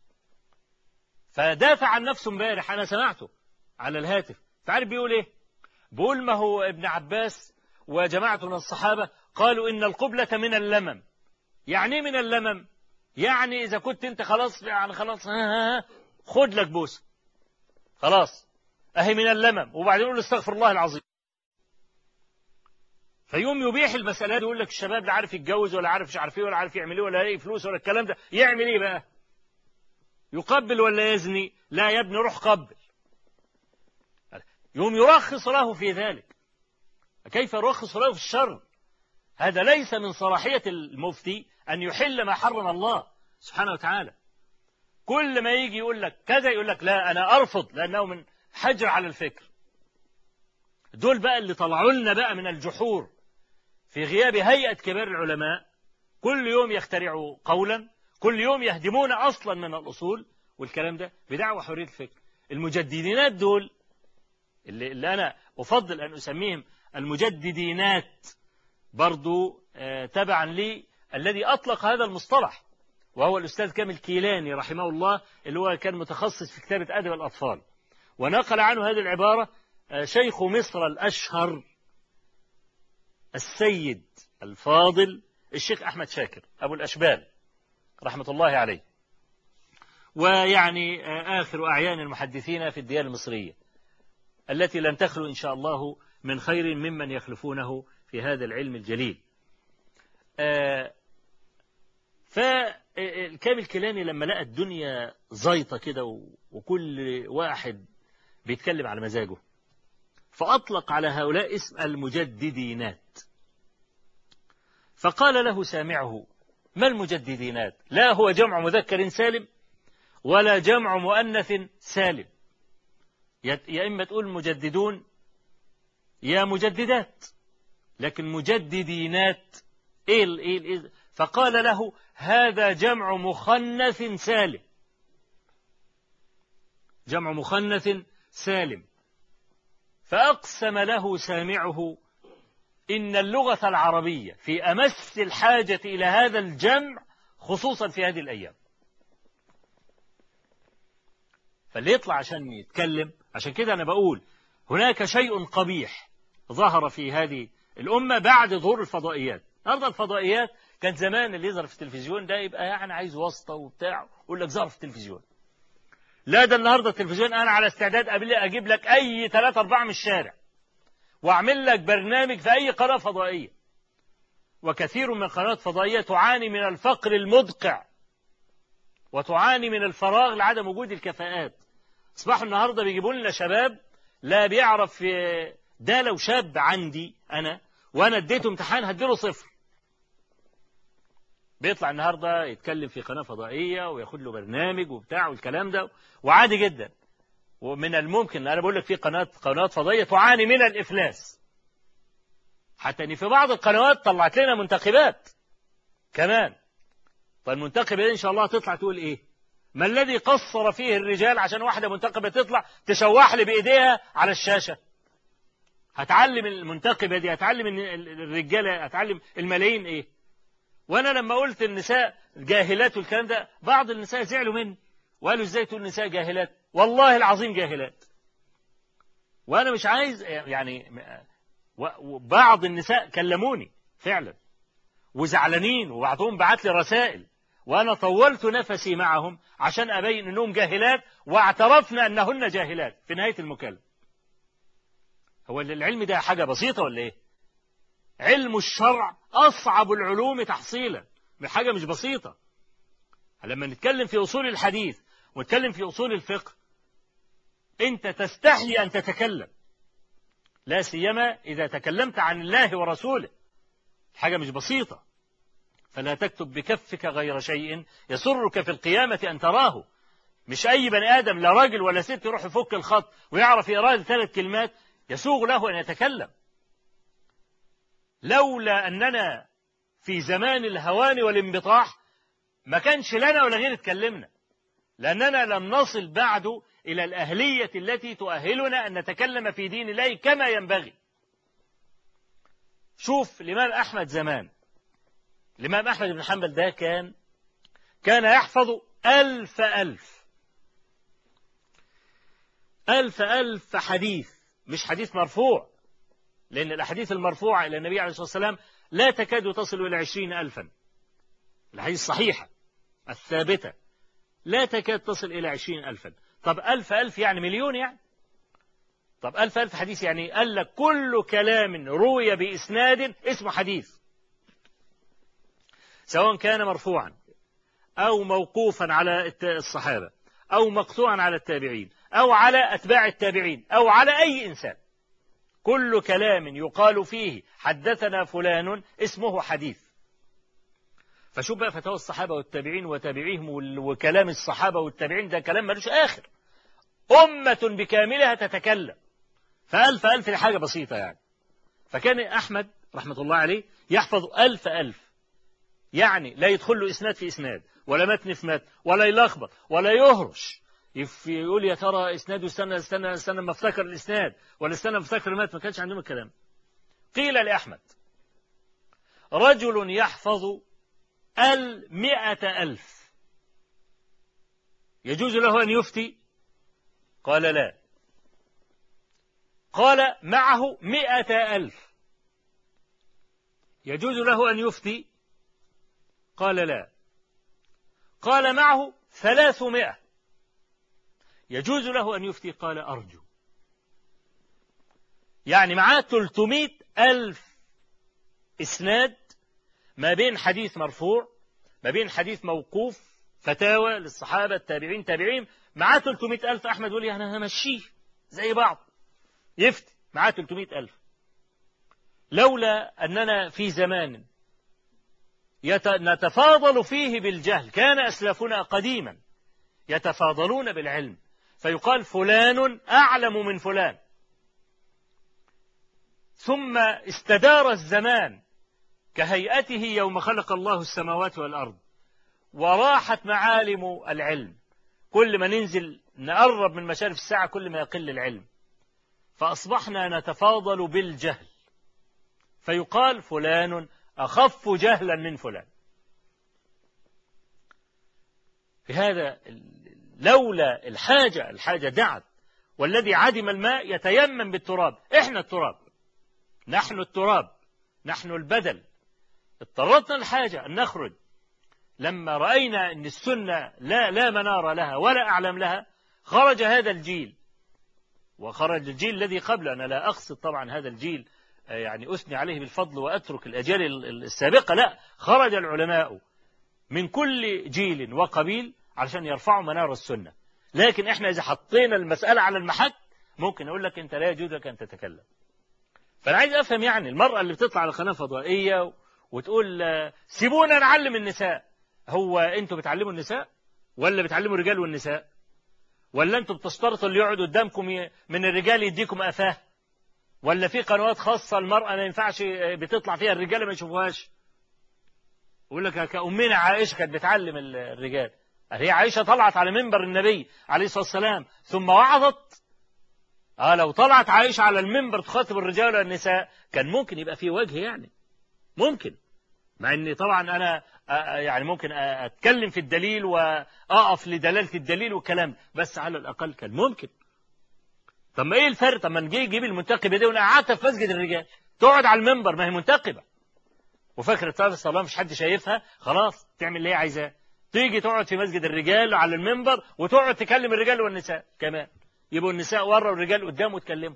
فدافع عن نفسه امبارح انا سمعته على الهاتف تعرف بيقول ايه بيقول ما هو ابن عباس وجماعة من الصحابة قالوا إن القبلة من اللمم يعني ايه من اللمم يعني إذا كنت أنت خلاص يعني خلاص ها ها ها خد لك بوسة خلاص أهي من اللمم وبعدين يقول استغفر الله العظيم فيوم يبيح المسألة دي يقول لك الشباب لا عارف يتجوز ولا عارف مش عارف ايه ولا عارف يعمل ايه ولا يلاقي فلوس ولا الكلام ده يعمل ايه بقى يقبل ولا يزني لا يا ابني روح قبل يوم يرخص له في ذلك كيف يرخص له في الشر هذا ليس من صلاحية المفتي أن يحل ما حرم الله سبحانه وتعالى كل ما يجي يقول لك كذا يقول لك لا أنا أرفض لأنه من حجر على الفكر دول بقى اللي طلعوا لنا بقى من الجحور في غياب هيئة كبار العلماء كل يوم يخترعوا قولا كل يوم يهدمون أصلا من الأصول والكلام ده بدعوى حرية الفكر المجددينات دول اللي, اللي أنا أفضل أن أسميهم المجددينات برضو آه تبعا لي الذي أطلق هذا المصطلح وهو الأستاذ كامل كيلاني رحمه الله اللي هو كان متخصص في كتابة أدب الأطفال ونقل عنه هذه العبارة آه شيخ مصر الأشهر السيد الفاضل الشيخ أحمد شاكر أبو الأشبال رحمة الله عليه ويعني آخر أعيان المحدثين في الديانة المصرية التي لن تخلو إن شاء الله من خير ممن يخلفونه في هذا العلم الجليل فالكامل كيلاني لما لقى الدنيا زيطة كده وكل واحد بيتكلم على مزاجه فأطلق على هؤلاء اسم المجددينات فقال له سامعه ما المجددينات لا هو جمع مذكر سالم ولا جمع مؤنث سالم يا إما تقول مجددون يا مجددات لكن مجددينات إيه ال إيه ال إيه فقال له هذا جمع مخنث سالم جمع مخنث سالم فأقسم له سامعه إن اللغة العربية في أمس الحاجة إلى هذا الجمع خصوصا في هذه الأيام فاللي يطلع عشان يتكلم عشان كده أنا بقول هناك شيء قبيح ظهر في هذه الأمة بعد ظهور الفضائيات النهارده الفضائيات كان زمان اللي يظهر في التلفزيون ده يبقى يعني عايز واسطة وبتاع يقول لك ظهر في التلفزيون لا ده النهارده التلفزيون أنا على استعداد أجيب لك أي ثلاثة أربعة من الشارع واعمل لك برنامج في أي قناة فضائية وكثير من القنوات الفضائية تعاني من الفقر المدقع وتعاني من الفراغ لعدم وجود الكفاءات اصبحوا النهارده بيجيبوا لنا شباب لا بيعرف ده لو شاب عندي انا وانا اديته امتحان هديله صفر بيطلع النهارده يتكلم في قناه فضائيه وياخد له برنامج وبتاع والكلام ده وعادي جدا ومن الممكن انا بقول لك في قناه قنوات فضائيه تعاني من الافلاس حتى ان في بعض القنوات طلعت لنا منتخبات كمان فالمنتخبه دي ان شاء الله تطلع تقول ايه ما الذي قصر فيه الرجال عشان واحده منتخبه تطلع تشوح لي بايديها على الشاشه هتعلم المنتخبه دي هتعلم الرجاله هتعلم الملايين ايه وانا لما قلت النساء جاهلات والكلام ده بعض النساء زعلوا مني وقالوا ازاي تقول النساء جاهلات والله العظيم جاهلات وانا مش عايز يعني بعض النساء كلموني فعلا وزعلانين وبعضهم بعت لي رسائل وانا طولت نفسي معهم عشان ابين انهم جاهلات واعترفنا انهن جاهلات في نهايه المكالمه هو العلم ده حاجه بسيطه ولا ايه علم الشرع اصعب العلوم تحصيلا حاجه مش بسيطه لما نتكلم في اصول الحديث ونتكلم في اصول الفقه انت تستحي ان تتكلم لا سيما اذا تكلمت عن الله ورسوله حاجه مش بسيطه فلا تكتب بكفك غير شيء يسرك في القيامة أن تراه مش أي بني آدم لا راجل ولا ست يروح يفك الخط ويعرف يراد ثلاث كلمات يسوغ له أن يتكلم لولا أننا في زمان الهوان والانبطاح ما كانش لنا ولا غير اتكلمنا لأننا لم نصل بعد إلى الأهلية التي تؤهلنا أن نتكلم في دين الله كما ينبغي شوف الإمام أحمد زمان الإمام أحمد بن حنبل ده كان كان يحفظ ألف ألف ألف ألف حديث مش حديث مرفوع لأن الأحاديث المرفوعة إلى النبي عليه الصلاة والسلام لا تكاد تصل إلى عشرين ألفا الحديث الصحيحة الثابتة لا تكاد تصل إلى عشرين ألفا طب ألف ألف يعني مليون يعني طب ألف ألف حديث يعني قال لك كل كلام روي بإسناد اسمه حديث سواء كان مرفوعا أو موقوفا على الصحابة أو مقطوعا على التابعين أو على أتباع التابعين أو على أي إنسان كل كلام يقال فيه حدثنا فلان اسمه حديث فشوف بقى فتاوى الصحابة والتابعين وتابعيهم وكلام الصحابة والتابعين ده كلام ملوش آخر أمة بكاملها تتكلم فألف ألف لحاجة بسيطة يعني فكان أحمد رحمة الله عليه يحفظ ألف ألف يعني لا يدخل له إسناد في إسناد ولا متن في متن ولا يلخبط ولا يهرش يقول يا ترى إسناد استنى استنى استنى ما افتكر الإسناد ولا استنى ما افتكر المتن ما كانش عندهم الكلام قيل لأحمد رجل يحفظ المئة ألف يجوز له أن يفتي قال لا قال معه مئة ألف يجوز له أن يفتي قال لا قال معه ثلاثمائة يجوز له أن يفتي قال أرجو يعني معاه 300 ألف إسناد ما بين حديث مرفوع ما بين حديث موقوف فتاوى للصحابة التابعين تابعين معاه 300 ألف أحمد يقول لي أنا همشيه زي بعض يفتي معاه 300 ألف لولا أننا في زمان نتفاضل فيه بالجهل كان أسلافنا قديما يتفاضلون بالعلم فيقال فلان أعلم من فلان ثم استدار الزمان كهيئته يوم خلق الله السماوات والأرض وراحت معالم العلم كل ما ننزل نقرب من مشارف الساعة كل ما يقل العلم فأصبحنا نتفاضل بالجهل فيقال فلان أخف جهلا من فلان في هذا لولا الحاجة الحاجة دعت والذي عدم الماء يتيمم بالتراب احنا التراب نحن التراب نحن البدل اضطرتنا الحاجة أن نخرج لما رأينا أن السنة لا, لا منار لها ولا أعلم لها خرج هذا الجيل وخرج الجيل الذي قبله أنا لا أقصد طبعا هذا الجيل آه، يعني أثني عليه بالفضل وأترك الأجيال السابقة لا خرج العلماء من كل جيل وقبيل علشان يرفعوا منار السنة لكن احنا إذا حطينا المسألة على المحك ممكن أقول لك أنت لا يجوز لك أن تتكلم فأنا عايز أفهم يعني المرأة اللي بتطلع على قناة فضائية وتقول آه، سيبونا نعلم النساء هو أنتوا بتعلموا النساء ولا بتعلموا الرجال والنساء ولا أنتوا بتشترطوا اللي يقعد قدامكم من الرجال يديكم أفاه ولا في قنوات خاصة المرأة ما ينفعش آه، بتطلع فيها الرجال ما يشوفوهاش يقول لك كأمنا عائشة كانت بتعلم الرجال هي عائشة طلعت على منبر النبي عليه الصلاة والسلام ثم وعظت اه لو طلعت عائشة على المنبر تخاطب الرجال والنساء كان ممكن يبقى في وجه يعني ممكن مع اني طبعا انا يعني ممكن اتكلم في الدليل واقف لدلالة الدليل والكلام بس على الاقل كان ممكن طب ما ايه الفرق طب ما نجي نجيب المنتقبه دي وانا قعدت في مسجد الرجال تقعد على المنبر ما هي منتقبه وفاكر الطرف الصلاه مش حد شايفها خلاص تعمل اللي هي عايزاه تيجي تقعد في مسجد الرجال على المنبر وتقعد تكلم الرجال والنساء كمان يبقوا النساء ورا والرجال قدام وتكلموا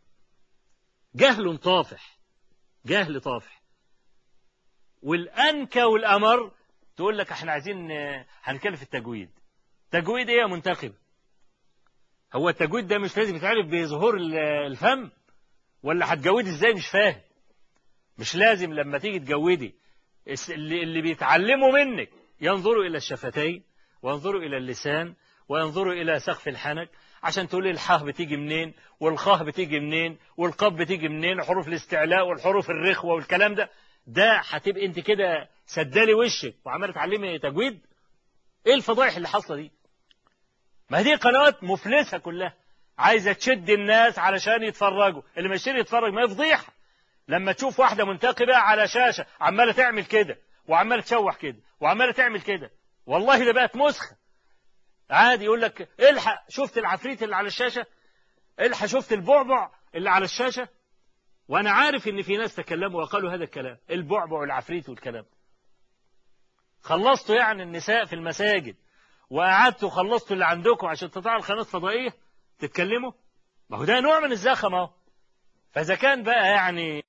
جهل طافح جهل طافح والأنكى والأمر تقول لك احنا عايزين هنتكلم في التجويد تجويد ايه يا منتخب هو التجويد ده مش لازم يتعرف بظهور الفم ولا هتجودي ازاي مش فاهم مش لازم لما تيجي تجودي اللي بيتعلموا منك ينظروا إلى الشفتين وينظروا إلى اللسان وينظروا إلى سقف الحنك عشان تقول الحاء بتيجي منين والخاء بتيجي منين والقاف بتيجي منين وحروف الاستعلاء والحروف الرخوة والكلام ده ده هتبقى انت كده سدالي وشك وعماله تعلمي تجويد ايه الفضائح اللي حاصله دي ما دي قنوات مفلسه كلها عايزه تشد الناس علشان يتفرجوا اللي مش يتفرج ما فضيحه لما تشوف واحده منتقبه على شاشه عماله تعمل كده وعماله تشوح كده وعماله تعمل كده والله ده بقت مسخه عادي يقول لك الحق شفت العفريت اللي على الشاشه الحق شفت البعبع اللي على الشاشه وانا عارف ان في ناس تكلموا وقالوا هذا الكلام البعبع والعفريت والكلام خلصتوا يعني النساء في المساجد وقعدتوا خلصتوا اللي عندكم عشان تطلعوا القناه الفضائيه تتكلموا ما هو ده نوع من الزخم اهو فاذا كان بقى يعني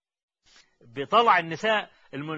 بيطلع النساء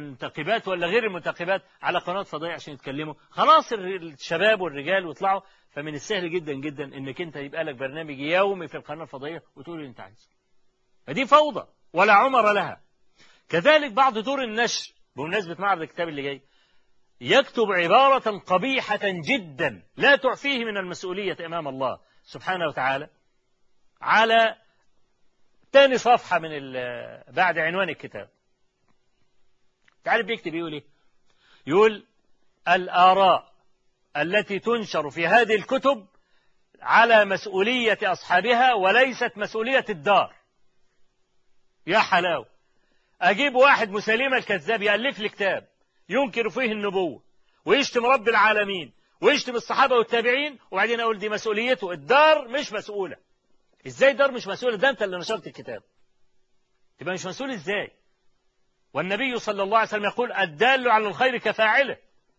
المنتقبات ولا غير المنتقبات على قناة فضائية عشان يتكلموا خلاص الشباب والرجال ويطلعوا فمن السهل جدا جدا انك انت يبقى لك برنامج يومي في القناة الفضائية وتقول اللي انت عايزه فدي فوضى ولا عمر لها كذلك بعض دور النشر بمناسبة معرض الكتاب اللي جاي يكتب عبارة قبيحة جدا لا تعفيه من المسؤولية أمام الله سبحانه وتعالى على تاني صفحة من بعد عنوان الكتاب تعرف بيكتب يقول ايه يقول الآراء التي تنشر في هذه الكتب على مسؤولية أصحابها وليست مسؤولية الدار يا حلاوة أجيب واحد مسلمة الكذاب يألف لي كتاب ينكر فيه النبوة ويشتم رب العالمين ويشتم الصحابة والتابعين وبعدين أقول دي مسؤوليته الدار مش مسؤولة إزاي دار مش مسؤولة ده أنت اللي نشرت الكتاب تبقى مش مسؤول إزاي والنبي صلى الله عليه وسلم يقول الدال على الخير كفاعله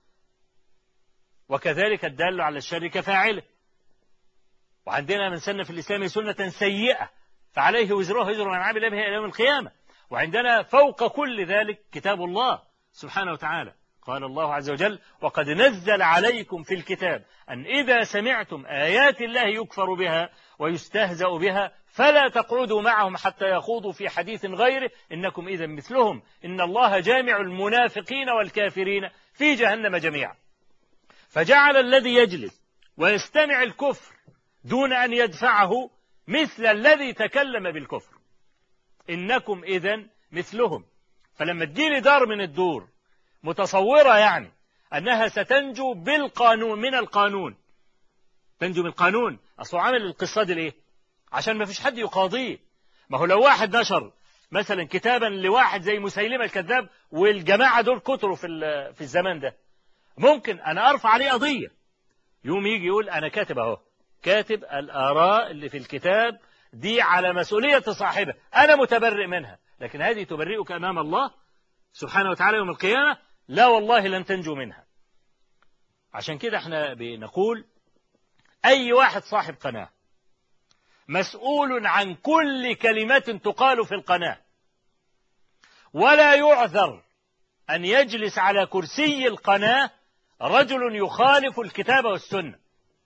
وكذلك الدال على الشر كفاعله وعندنا من سن في الإسلام سنة سيئة فعليه وزره وزر من عمل بها إلى يوم القيامة وعندنا فوق كل ذلك كتاب الله سبحانه وتعالى قال الله عز وجل وقد نزل عليكم في الكتاب أن إذا سمعتم آيات الله يكفر بها ويستهزأ بها فلا تقعدوا معهم حتى يخوضوا في حديث غيره إنكم إذا مثلهم إن الله جامع المنافقين والكافرين في جهنم جميعا فجعل الذي يجلس ويستمع الكفر دون أن يدفعه مثل الذي تكلم بالكفر إنكم إذا مثلهم فلما تجيلي دار من الدور متصورة يعني أنها ستنجو بالقانون من القانون تنجو من القانون أصله عامل الاقتصاد ليه عشان ما فيش حد يقاضيه ما هو لو واحد نشر مثلا كتابا لواحد زي مسيلمة الكذاب والجماعة دول كتروا في في الزمان ده ممكن أنا أرفع عليه قضية يوم يجي يقول أنا كاتب أهو كاتب الآراء اللي في الكتاب دي على مسؤولية صاحبه أنا متبرئ منها لكن هذه تبرئك أمام الله سبحانه وتعالى يوم القيامة لا والله لن تنجو منها عشان كده احنا بنقول أي واحد صاحب قناة مسؤول عن كل كلمة تقال في القناة ولا يعذر أن يجلس على كرسي القناة رجل يخالف الكتاب والسنة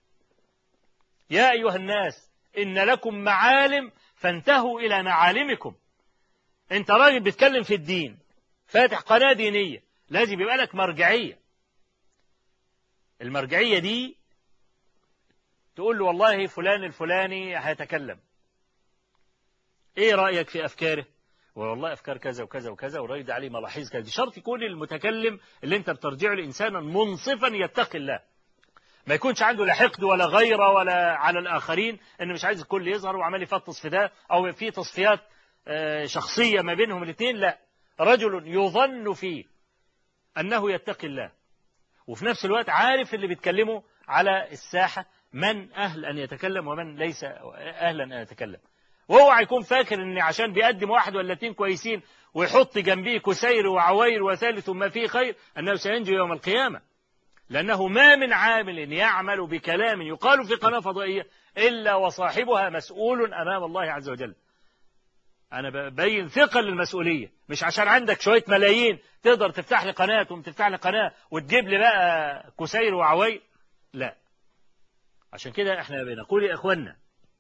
يا أيها الناس إن لكم معالم فانتهوا إلى معالمكم أنت راجل بتكلم في الدين فاتح قناة دينية لازم يبقى لك مرجعية المرجعية دي تقول له والله فلان الفلاني هيتكلم ايه رأيك في أفكاره والله أفكار كذا وكذا وكذا ورايد عليه ملاحظ كذا شرط يكون المتكلم اللي انت بترجعه لإنسانا منصفا يتقي الله ما يكونش عنده لا حقد ولا غيرة ولا على الآخرين إنه مش عايز الكل يظهر وعمال يفطس في ده أو في تصفيات شخصية ما بينهم الاثنين لا رجل يظن فيه أنه يتقي الله وفي نفس الوقت عارف اللي بيتكلموا على الساحة من أهل أن يتكلم ومن ليس أهلا أن يتكلم وهو هيكون فاكر ان عشان بيقدم واحد ولا اتنين كويسين ويحط جنبيه كسير وعوير وثالث ما فيه خير انه سينجو يوم القيامه لانه ما من عامل يعمل بكلام يقال في قناه فضائيه الا وصاحبها مسؤول امام الله عز وجل انا ببين ثقه للمسؤوليه مش عشان عندك شويه ملايين تقدر تفتح لي قناه تقوم تفتح لي قناه وتجيب لي بقى كسير وعوير لا عشان كده احنا بنقول يا اخوانا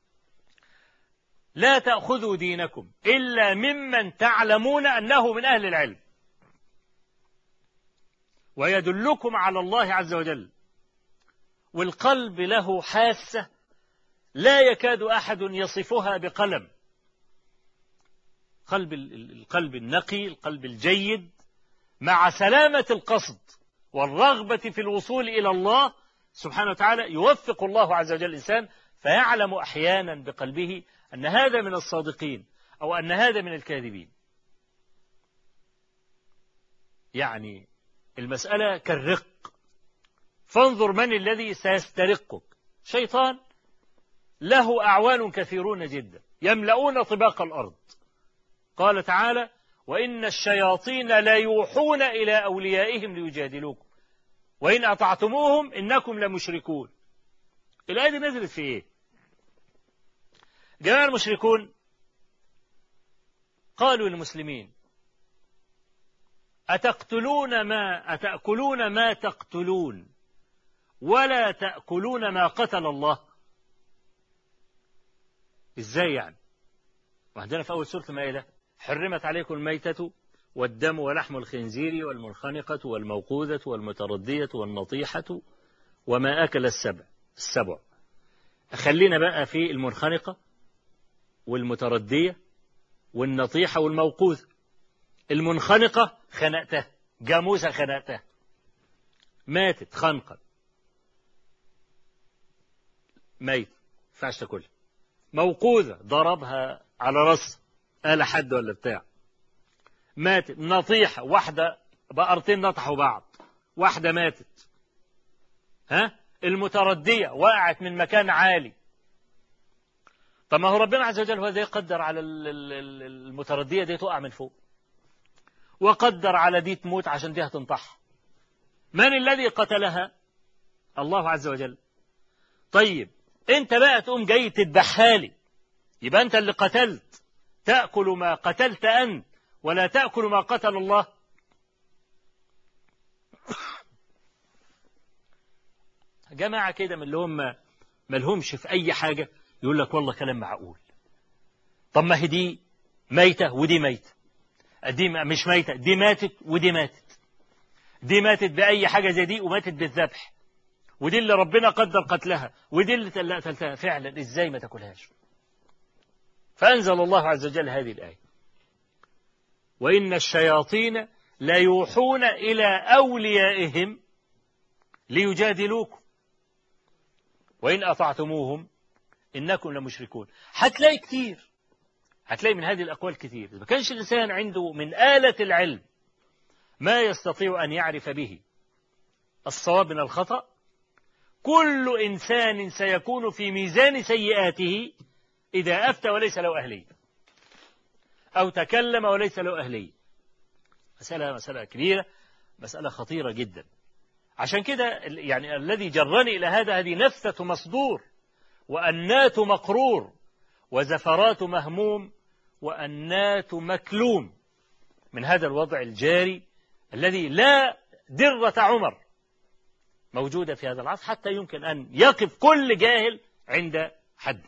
لا تأخذوا دينكم إلا ممن تعلمون أنه من أهل العلم ويدلكم على الله عز وجل والقلب له حاسة لا يكاد أحد يصفها بقلم قلب القلب النقي القلب الجيد مع سلامة القصد والرغبة في الوصول إلى الله سبحانه وتعالى يوفق الله عز وجل الإنسان فيعلم أحيانا بقلبه أن هذا من الصادقين أو أن هذا من الكاذبين يعني المسألة كالرق فانظر من الذي سيسترقك شيطان له أعوان كثيرون جدا يملؤون طباق الأرض قال تعالى وإن الشياطين لا يوحون إلى أوليائهم ليجادلوكم وإن أطعتموهم إنكم لمشركون الآية دي نزلت في إيه جماعة المشركون قالوا للمسلمين أتقتلون ما أتأكلون ما تقتلون ولا تأكلون ما قتل الله ازاي يعني وعندنا في أول سورة المائدة حرمت عليكم الميتة والدم ولحم الخنزير والمنخنقة والموقوذة والمتردية والنطيحة وما أكل السبع السبع خلينا بقى في المنخنقة والمتردية والنطيحة والموقوذة المنخنقة خنقتها جاموسة خنقتها ماتت خنقا ميت فعش تاكلها موقوذة ضربها على رأس قال حد ولا بتاع ماتت نطيحة واحدة بقرتين نطحوا بعض واحدة ماتت ها المتردية وقعت من مكان عالي طب ما هو ربنا عز وجل هو الذي يقدر على المتردية دي تقع من فوق وقدر على دي تموت عشان دي هتنطح من الذي قتلها الله عز وجل طيب انت بقى تقوم جاي تذبحها لي يبقى انت اللي قتلت تأكل ما قتلت أنت ولا تأكل ما قتل الله جماعة كده من اللي هم ما لهمش في أي حاجة يقول لك والله كلام معقول طب ما هي دي ميتة ودي ميتة دي مش ميتة دي ماتت ودي ماتت دي ماتت بأي حاجة زي دي وماتت بالذبح ودي اللي ربنا قدر قتلها ودي اللي قتلتها فعلا ازاي ما تاكلهاش فأنزل الله عز وجل هذه الآية وإن الشياطين ليوحون إلى أوليائهم ليجادلوكم وإن أطعتموهم إنكم لمشركون هتلاقي كتير هتلاقي من هذه الأقوال كتير إذا ما كانش الإنسان عنده من آلة العلم ما يستطيع أن يعرف به الصواب من الخطأ كل إنسان سيكون في ميزان سيئاته إذا أفتى وليس له أهلية أو تكلم وليس له أهلية مسألة مسألة كبيرة مسألة خطيرة جدا عشان كده يعني الذي جرني إلى هذا هذه نفثة مصدور وأنات مقرور وزفرات مهموم وأنات مكلوم من هذا الوضع الجاري الذي لا درة عمر موجودة في هذا العصر حتى يمكن أن يقف كل جاهل عند حد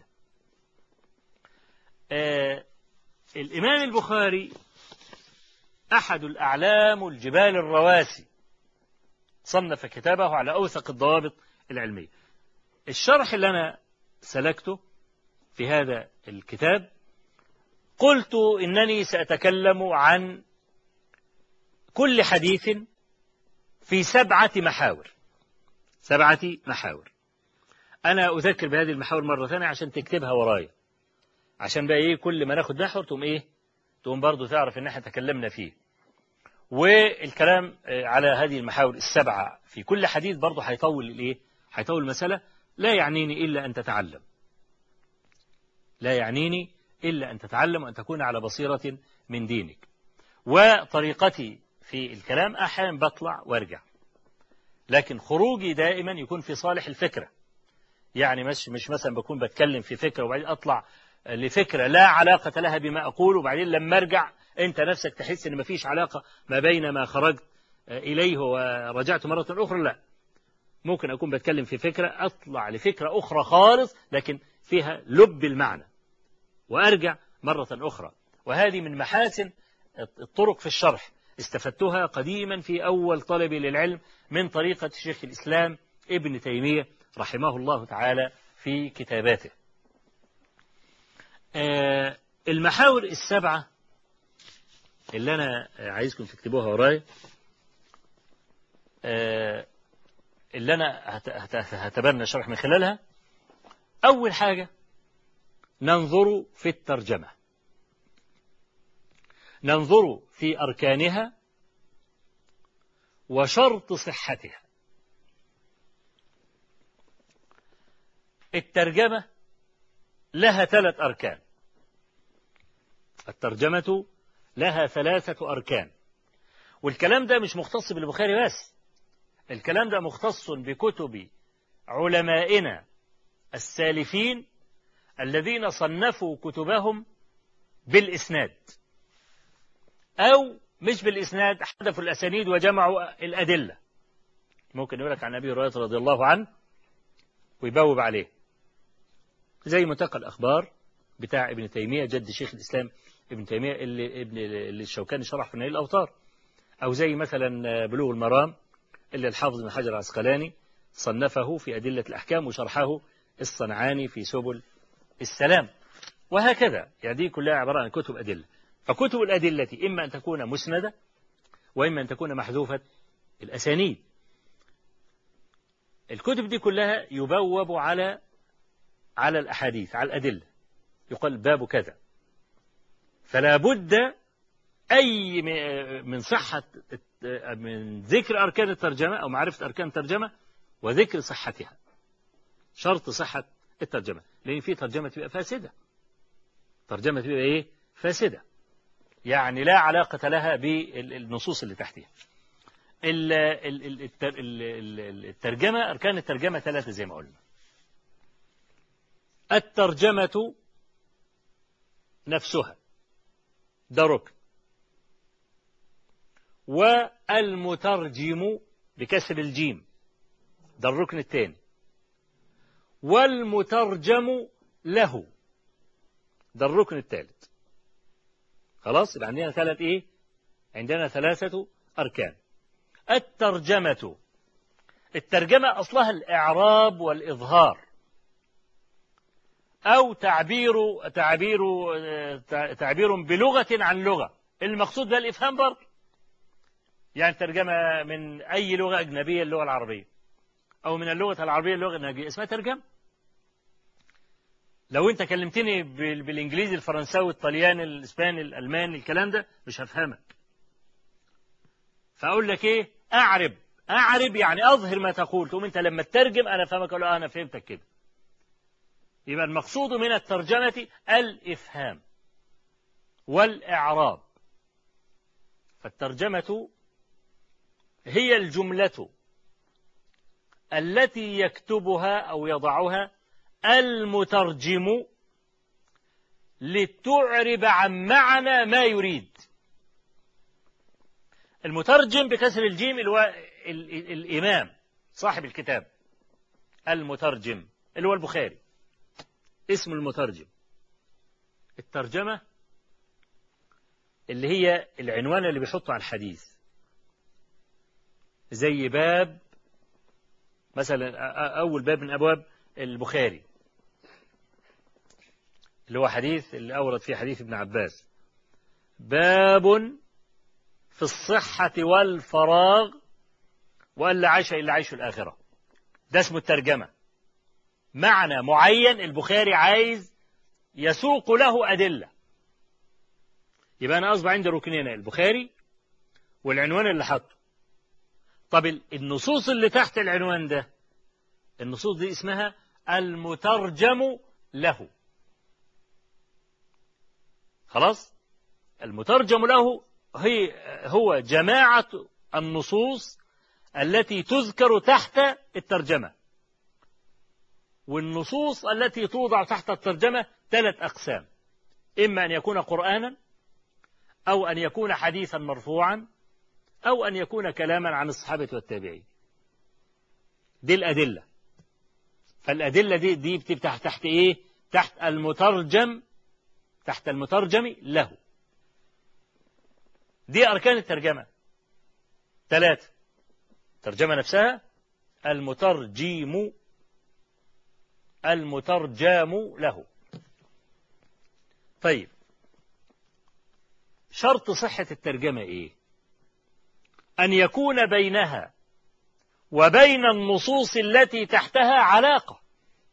آه الإمام البخاري أحد الأعلام الجبال الرواسي صنف كتابه على أوثق الضوابط العلمية الشرح اللي أنا سلكته في هذا الكتاب قلت إنني سأتكلم عن كل حديث في سبعة محاور سبعة محاور أنا أذكر بهذه المحاور مرة ثانية عشان تكتبها ورايا عشان بقى إيه كل ما ناخد محور تقوم إيه تقوم برضو تعرف إن إحنا تكلمنا فيه والكلام على هذه المحاور السبعة في كل حديث برضو هيطول الإيه هيطول المسألة لا يعنيني إلا أن تتعلم لا يعنيني إلا أن تتعلم وأن تكون على بصيرة من دينك وطريقتي في الكلام أحيانا بطلع وارجع لكن خروجي دائما يكون في صالح الفكرة يعني مش مش مثلا بكون بتكلم في فكرة وبعدين أطلع لفكرة لا علاقة لها بما أقول وبعدين لما أرجع أنت نفسك تحس أن مفيش علاقة ما بين ما خرجت إليه ورجعت مرة أخرى لا ممكن أكون بتكلم في فكرة أطلع لفكرة أخرى خالص لكن فيها لب المعنى وأرجع مرة أخرى وهذه من محاسن الطرق في الشرح استفدتها قديما في أول طلبي للعلم من طريقة شيخ الإسلام ابن تيمية رحمه الله تعالى في كتاباته المحاور السبعة اللي أنا عايزكم تكتبوها وراي اللي أنا هتبنى شرح من خلالها أول حاجة ننظر في الترجمة ننظر في أركانها وشرط صحتها الترجمة لها ثلاث أركان الترجمة لها ثلاثة أركان والكلام ده مش مختص بالبخاري بس الكلام ده مختص بكتب علمائنا السالفين الذين صنفوا كتبهم بالإسناد أو مش بالإسناد حذفوا الأسانيد وجمعوا الأدلة ممكن يقول لك عن أبي هريرة رضي الله عنه ويبوب عليه زي منتقى الأخبار بتاع ابن تيمية جد شيخ الإسلام ابن تيمية اللي, ابن اللي الشوكاني شرح في نيل الأوطار أو زي مثلا بلوغ المرام اللي الحافظ بن حجر العسقلاني صنفه في أدلة الأحكام وشرحه الصنعاني في سبل السلام وهكذا يعني دي كلها عبارة عن كتب أدلة فكتب الأدلة إما أن تكون مسندة وإما أن تكون محذوفة الأسانيد الكتب دي كلها يبوب على على الأحاديث على الأدلة يقال باب كذا فلا بد أي من صحة من ذكر أركان الترجمة أو معرفة أركان الترجمة وذكر صحتها شرط صحة الترجمة لأن في ترجمة تبقى فاسدة ترجمة تبقى إيه فاسدة يعني لا علاقة لها بالنصوص اللي تحتها الترجمة أركان الترجمة ثلاثة زي ما قلنا الترجمة نفسها ده ركن والمترجم بكسر الجيم ده الركن الثاني والمترجم له ده الركن الثالث خلاص يبقى عندنا ثلاث ايه عندنا ثلاثة أركان الترجمة الترجمة أصلها الإعراب والإظهار أو تعبير تعبير تعبير بلغة عن لغة المقصود ده الإفهام برضه يعني ترجمة من أي لغة أجنبية اللغة العربية أو من اللغة العربية اللغة الأجنبية اسمها ترجمة لو أنت كلمتني بالإنجليزي الفرنساوي الطلياني الإسباني الألماني الكلام ده مش هفهمك فأقول لك إيه أعرب أعرب يعني أظهر ما تقول تقوم أنت لما تترجم أنا فهمك أقول أنا فهمتك كده يبقى المقصود من الترجمة الإفهام والإعراب فالترجمة هي الجملة التي يكتبها أو يضعها المترجم لتعرب عن معنى ما يريد المترجم بكسر الجيم الو... الإمام صاحب الكتاب المترجم اللي هو البخاري اسم المترجم الترجمة اللي هي العنوان اللي بيحطه على الحديث زي باب مثلا أول باب من أبواب البخاري اللي هو حديث اللي أورد فيه حديث ابن عباس باب في الصحة والفراغ وأن لا عيش إلا عيش الآخرة ده اسمه الترجمة معنى معين البخاري عايز يسوق له أدلة يبقى أنا أصبح عندي ركنين البخاري والعنوان اللي حطه طب النصوص اللي تحت العنوان ده النصوص دي اسمها المترجم له خلاص المترجم له هي هو جماعة النصوص التي تذكر تحت الترجمة والنصوص التي توضع تحت الترجمة ثلاث أقسام إما أن يكون قرآنا أو أن يكون حديثا مرفوعا أو أن يكون كلاما عن الصحابة والتابعين دي الأدلة فالأدلة دي دي بتفتح تحت إيه تحت المترجم تحت المترجم له دي أركان الترجمة ثلاثة الترجمة نفسها المترجم المترجم له طيب شرط صحة الترجمة إيه أن يكون بينها وبين النصوص التي تحتها علاقة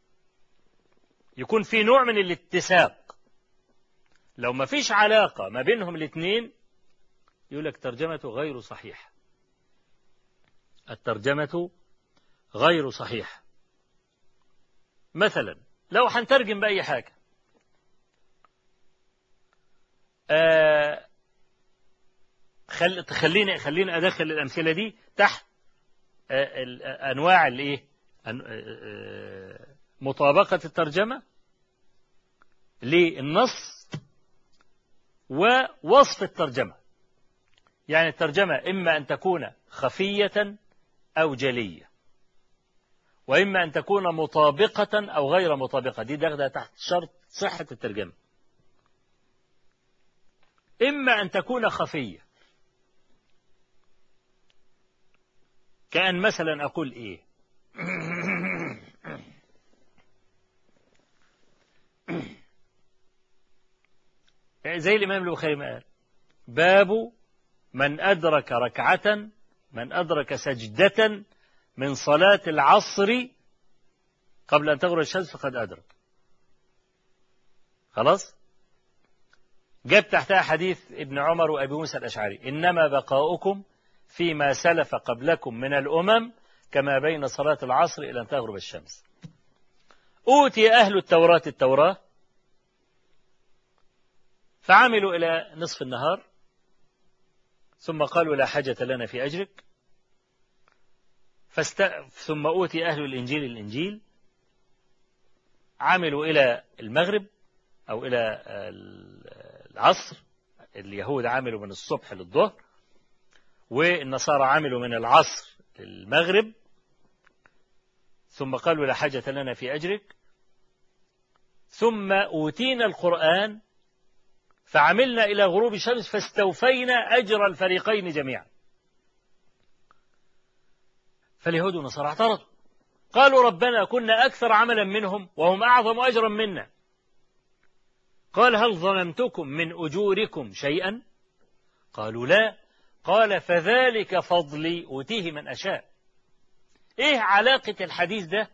يكون في نوع من الاتساق لو ما فيش علاقة ما بينهم الاثنين يقول لك ترجمة غير صحيحة الترجمة غير صحيحة مثلا لو هنترجم بأي حاجة آه خل... خليني خليني أدخل الأمثلة دي تحت آه أنواع الإيه آه مطابقة الترجمة للنص ووصف الترجمة يعني الترجمة إما أن تكون خفية أو جلية وإما أن تكون مطابقة أو غير مطابقة دي داخلة تحت شرط صحة الترجمة إما أن تكون خفية كأن مثلا أقول إيه زي الإمام البخاري ما قال باب من أدرك ركعة من أدرك سجدة من صلاة العصر قبل أن تغرب الشمس فقد أدرك خلاص جاب تحتها حديث ابن عمر وأبي موسى الأشعري إنما بقاؤكم فيما سلف قبلكم من الأمم كما بين صلاة العصر إلى أن تغرب الشمس أوتي أهل التوراة التوراة فعملوا إلى نصف النهار ثم قالوا لا حاجة لنا في أجرك فاست... ثم أوتي أهل الإنجيل الإنجيل عملوا إلى المغرب أو إلى العصر اليهود عملوا من الصبح للظهر والنصارى عملوا من العصر للمغرب ثم قالوا لا حاجة لنا في أجرك ثم أوتينا القرآن فعملنا إلى غروب الشمس فاستوفينا أجر الفريقين جميعا فاليهود والنصارى اعترضوا قالوا ربنا كنا أكثر عملا منهم وهم أعظم أجرا منا قال هل ظلمتكم من أجوركم شيئا قالوا لا قال فذلك فضلي أوتيه من أشاء إيه علاقة الحديث ده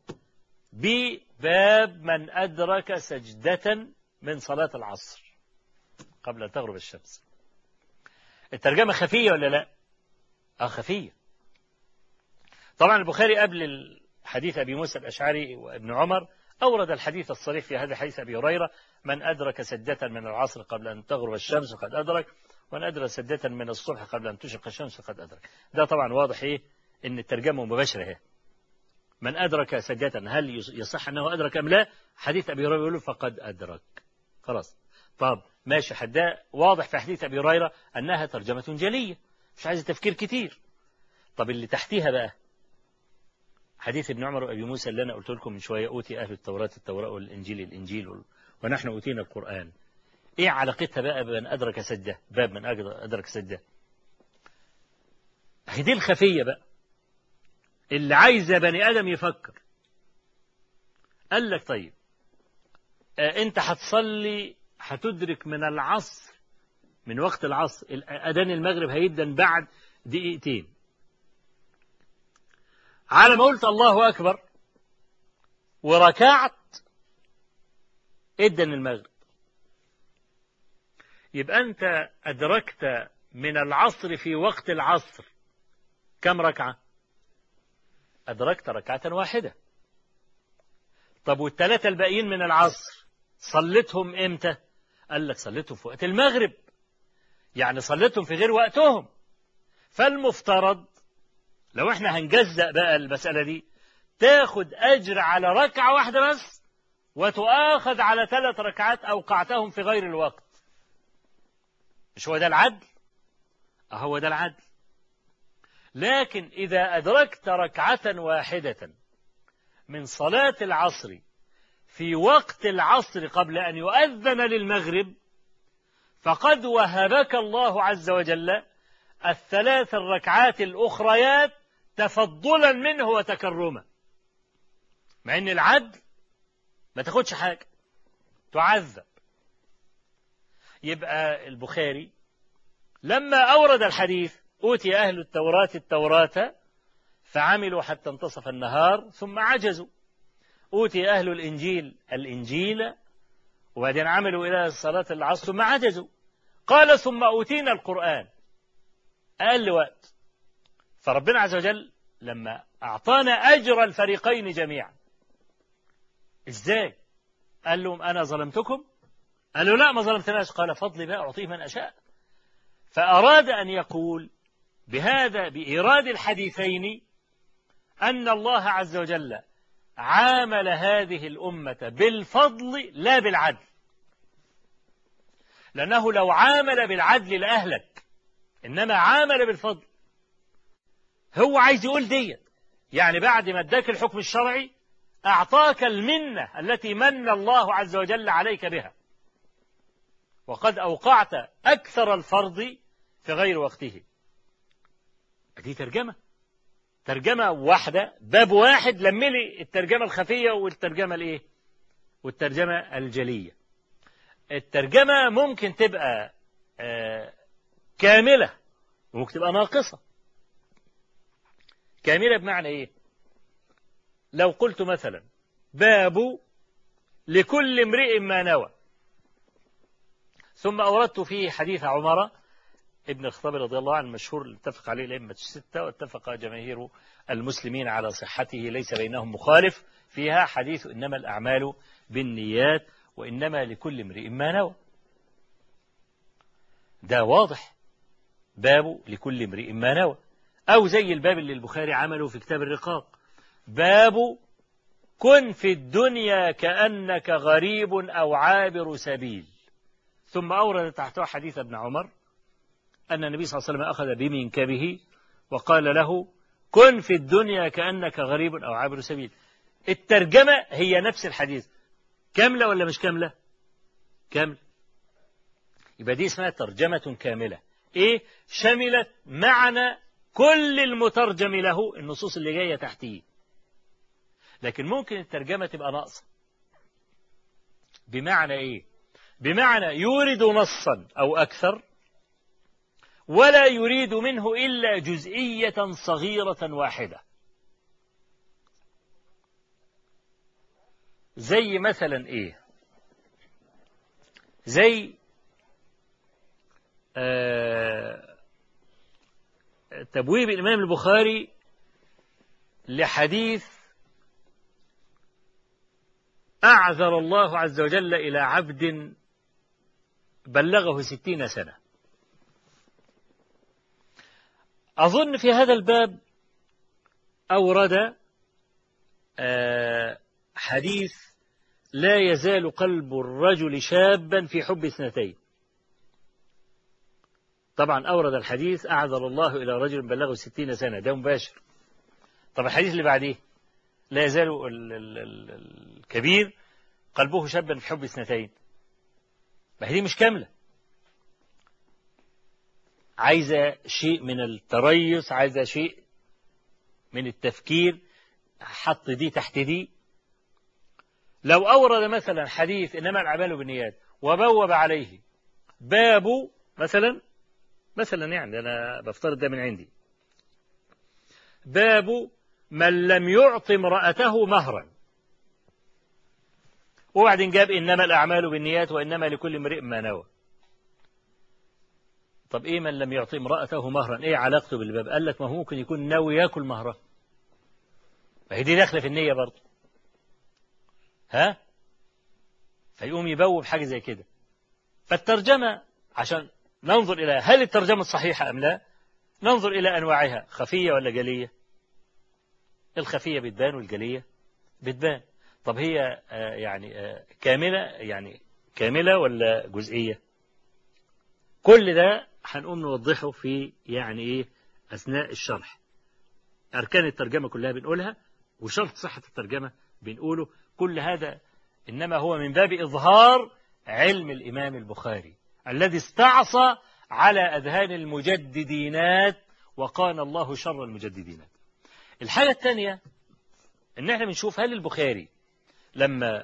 بباب من أدرك سجدة من صلاة العصر قبل أن تغرب الشمس الترجمة خفية ولا لا آه خفية طبعا البخاري قبل حديث أبي موسى الأشعري وابن عمر أورد الحديث الصريح في هذا حديث أبي هريرة من أدرك سجدة من العصر قبل أن تغرب الشمس قد أدرك ومن أدرك سجدة من الصبح قبل أن تشرق الشمس قد أدرك ده طبعا واضح إيه إن الترجمة مباشرة هي من أدرك سجدة هل يصح أنه أدرك أم لا حديث أبي هريرة يقول فقد أدرك خلاص طب ماشي حدا واضح في حديث أبي هريرة أنها ترجمة جلية مش عايز تفكير كتير طب اللي تحتيها بقى حديث ابن عمر وأبي موسى اللي أنا قلت لكم من شوية أوتي أهل التوراة التوراة والإنجيل الإنجيل ونحن أوتينا القرآن إيه علاقتها بقى بمن أدرك سجدة باب من أدرك سجدة دي الخفية بقى اللي عايزة بني آدم يفكر قال لك طيب آه أنت هتصلي هتدرك من العصر من وقت العصر أذان المغرب هيدن بعد دقيقتين على ما قلت الله أكبر وركعت ادن المغرب يبقى أنت أدركت من العصر في وقت العصر كم ركعة أدركت ركعة واحدة طب والثلاثة الباقيين من العصر صليتهم إمتى قال لك صليتهم في وقت المغرب يعني صليتهم في غير وقتهم فالمفترض لو احنا هنجزأ بقى المسألة دي تاخد أجر على ركعة واحدة بس وتؤاخذ على ثلاث ركعات أوقعتهم في غير الوقت مش هو ده العدل هو ده العدل لكن إذا أدركت ركعة واحدة من صلاة العصر في وقت العصر قبل أن يؤذن للمغرب فقد وهبك الله عز وجل الثلاث الركعات الأخريات تفضلا منه وتكرما مع أن العدل ما تاخدش حاجة تعذب يبقى البخاري لما أورد الحديث أوتي أهل التوراة التوراة فعملوا حتى انتصف النهار ثم عجزوا أوتي أهل الإنجيل الإنجيل وبعدين عملوا إلى صلاة العصر ثم عجزوا قال ثم أوتينا القرآن أقل وقت فربنا عز وجل لما أعطانا أجر الفريقين جميعا إزاي قال لهم أنا ظلمتكم قالوا لا ما ظلمتناش قال فضلي بقى أعطيه من أشاء فأراد أن يقول بهذا بإيراد الحديثين أن الله عز وجل عامل هذه الأمة بالفضل لا بالعدل لأنه لو عامل بالعدل لأهلك إنما عامل بالفضل هو عايز يقول ديت يعني بعد ما اداك الحكم الشرعي أعطاك المنة التي من الله عز وجل عليك بها وقد أوقعت أكثر الفرض في غير وقته دي ترجمة ترجمة واحدة باب واحد لملي الترجمة الخفية والترجمة الايه والترجمة الجلية الترجمة ممكن تبقى آه كاملة وممكن تبقى ناقصة كاملة بمعنى ايه لو قلت مثلا باب لكل امرئ ما نوى ثم أوردت فيه حديث عمر ابن الخطاب رضي الله عنه المشهور اللي اتفق عليه الأئمة الستة واتفق جماهير المسلمين على صحته ليس بينهم مخالف فيها حديث إنما الأعمال بالنيات وإنما لكل امرئ ما نوى ده واضح باب لكل امرئ ما نوى أو زي الباب اللي البخاري عمله في كتاب الرقاق باب كن في الدنيا كأنك غريب أو عابر سبيل ثم أورد تحته حديث ابن عمر أن النبي صلى الله عليه وسلم أخذ بمنكبه وقال له كن في الدنيا كأنك غريب أو عابر سبيل الترجمة هي نفس الحديث كاملة ولا مش كاملة كاملة يبقى دي اسمها ترجمة كاملة ايه شملت معنى كل المترجم له النصوص اللي جاية تحتيه لكن ممكن الترجمة تبقى ناقصة بمعنى ايه بمعنى يورد نصا او اكثر ولا يريد منه إلا جزئية صغيرة واحدة زي مثلا إيه زي آه تبويب الإمام البخاري لحديث أعذر الله عز وجل إلى عبد بلغه ستين سنة أظن في هذا الباب أورد حديث لا يزال قلب الرجل شابا في حب اثنتين طبعا أورد الحديث أعذر الله إلى رجل بلغه ستين سنة ده مباشر طب الحديث اللي بعديه لا يزال الكبير قلبه شابا في حب اثنتين ما هي دي مش كاملة عايزة شيء من التريث عايزة شيء من التفكير حط دي تحت دي لو أورد مثلا حديث إنما الأعمال بالنيات وبوب عليه باب مثلا مثلا يعني أنا بفترض ده من عندي باب من لم يعط امرأته مهرا وبعدين جاب إنما الأعمال بالنيات وإنما لكل امرئ ما نوى طب إيه من لم يعطي امرأته مهرا إيه علاقته بالباب قال لك ما هو ممكن يكون ناوي ياكل مهرا فهي دي داخلة في النية برضه ها فيقوم يبوب حاجة زي كده فالترجمة عشان ننظر إلى هل الترجمة صحيحة أم لا ننظر إلى أنواعها خفية ولا جلية الخفية بتبان والجلية بتبان طب هي آه يعني آه كاملة يعني كاملة ولا جزئية كل ده هنقوم نوضحه في يعني ايه اثناء الشرح اركان الترجمه كلها بنقولها وشرط صحه الترجمه بنقوله كل هذا انما هو من باب اظهار علم الامام البخاري الذي استعصى على اذهان المجددينات وقان الله شر المجددينات الحاجه الثانيه ان احنا بنشوف هل البخاري لما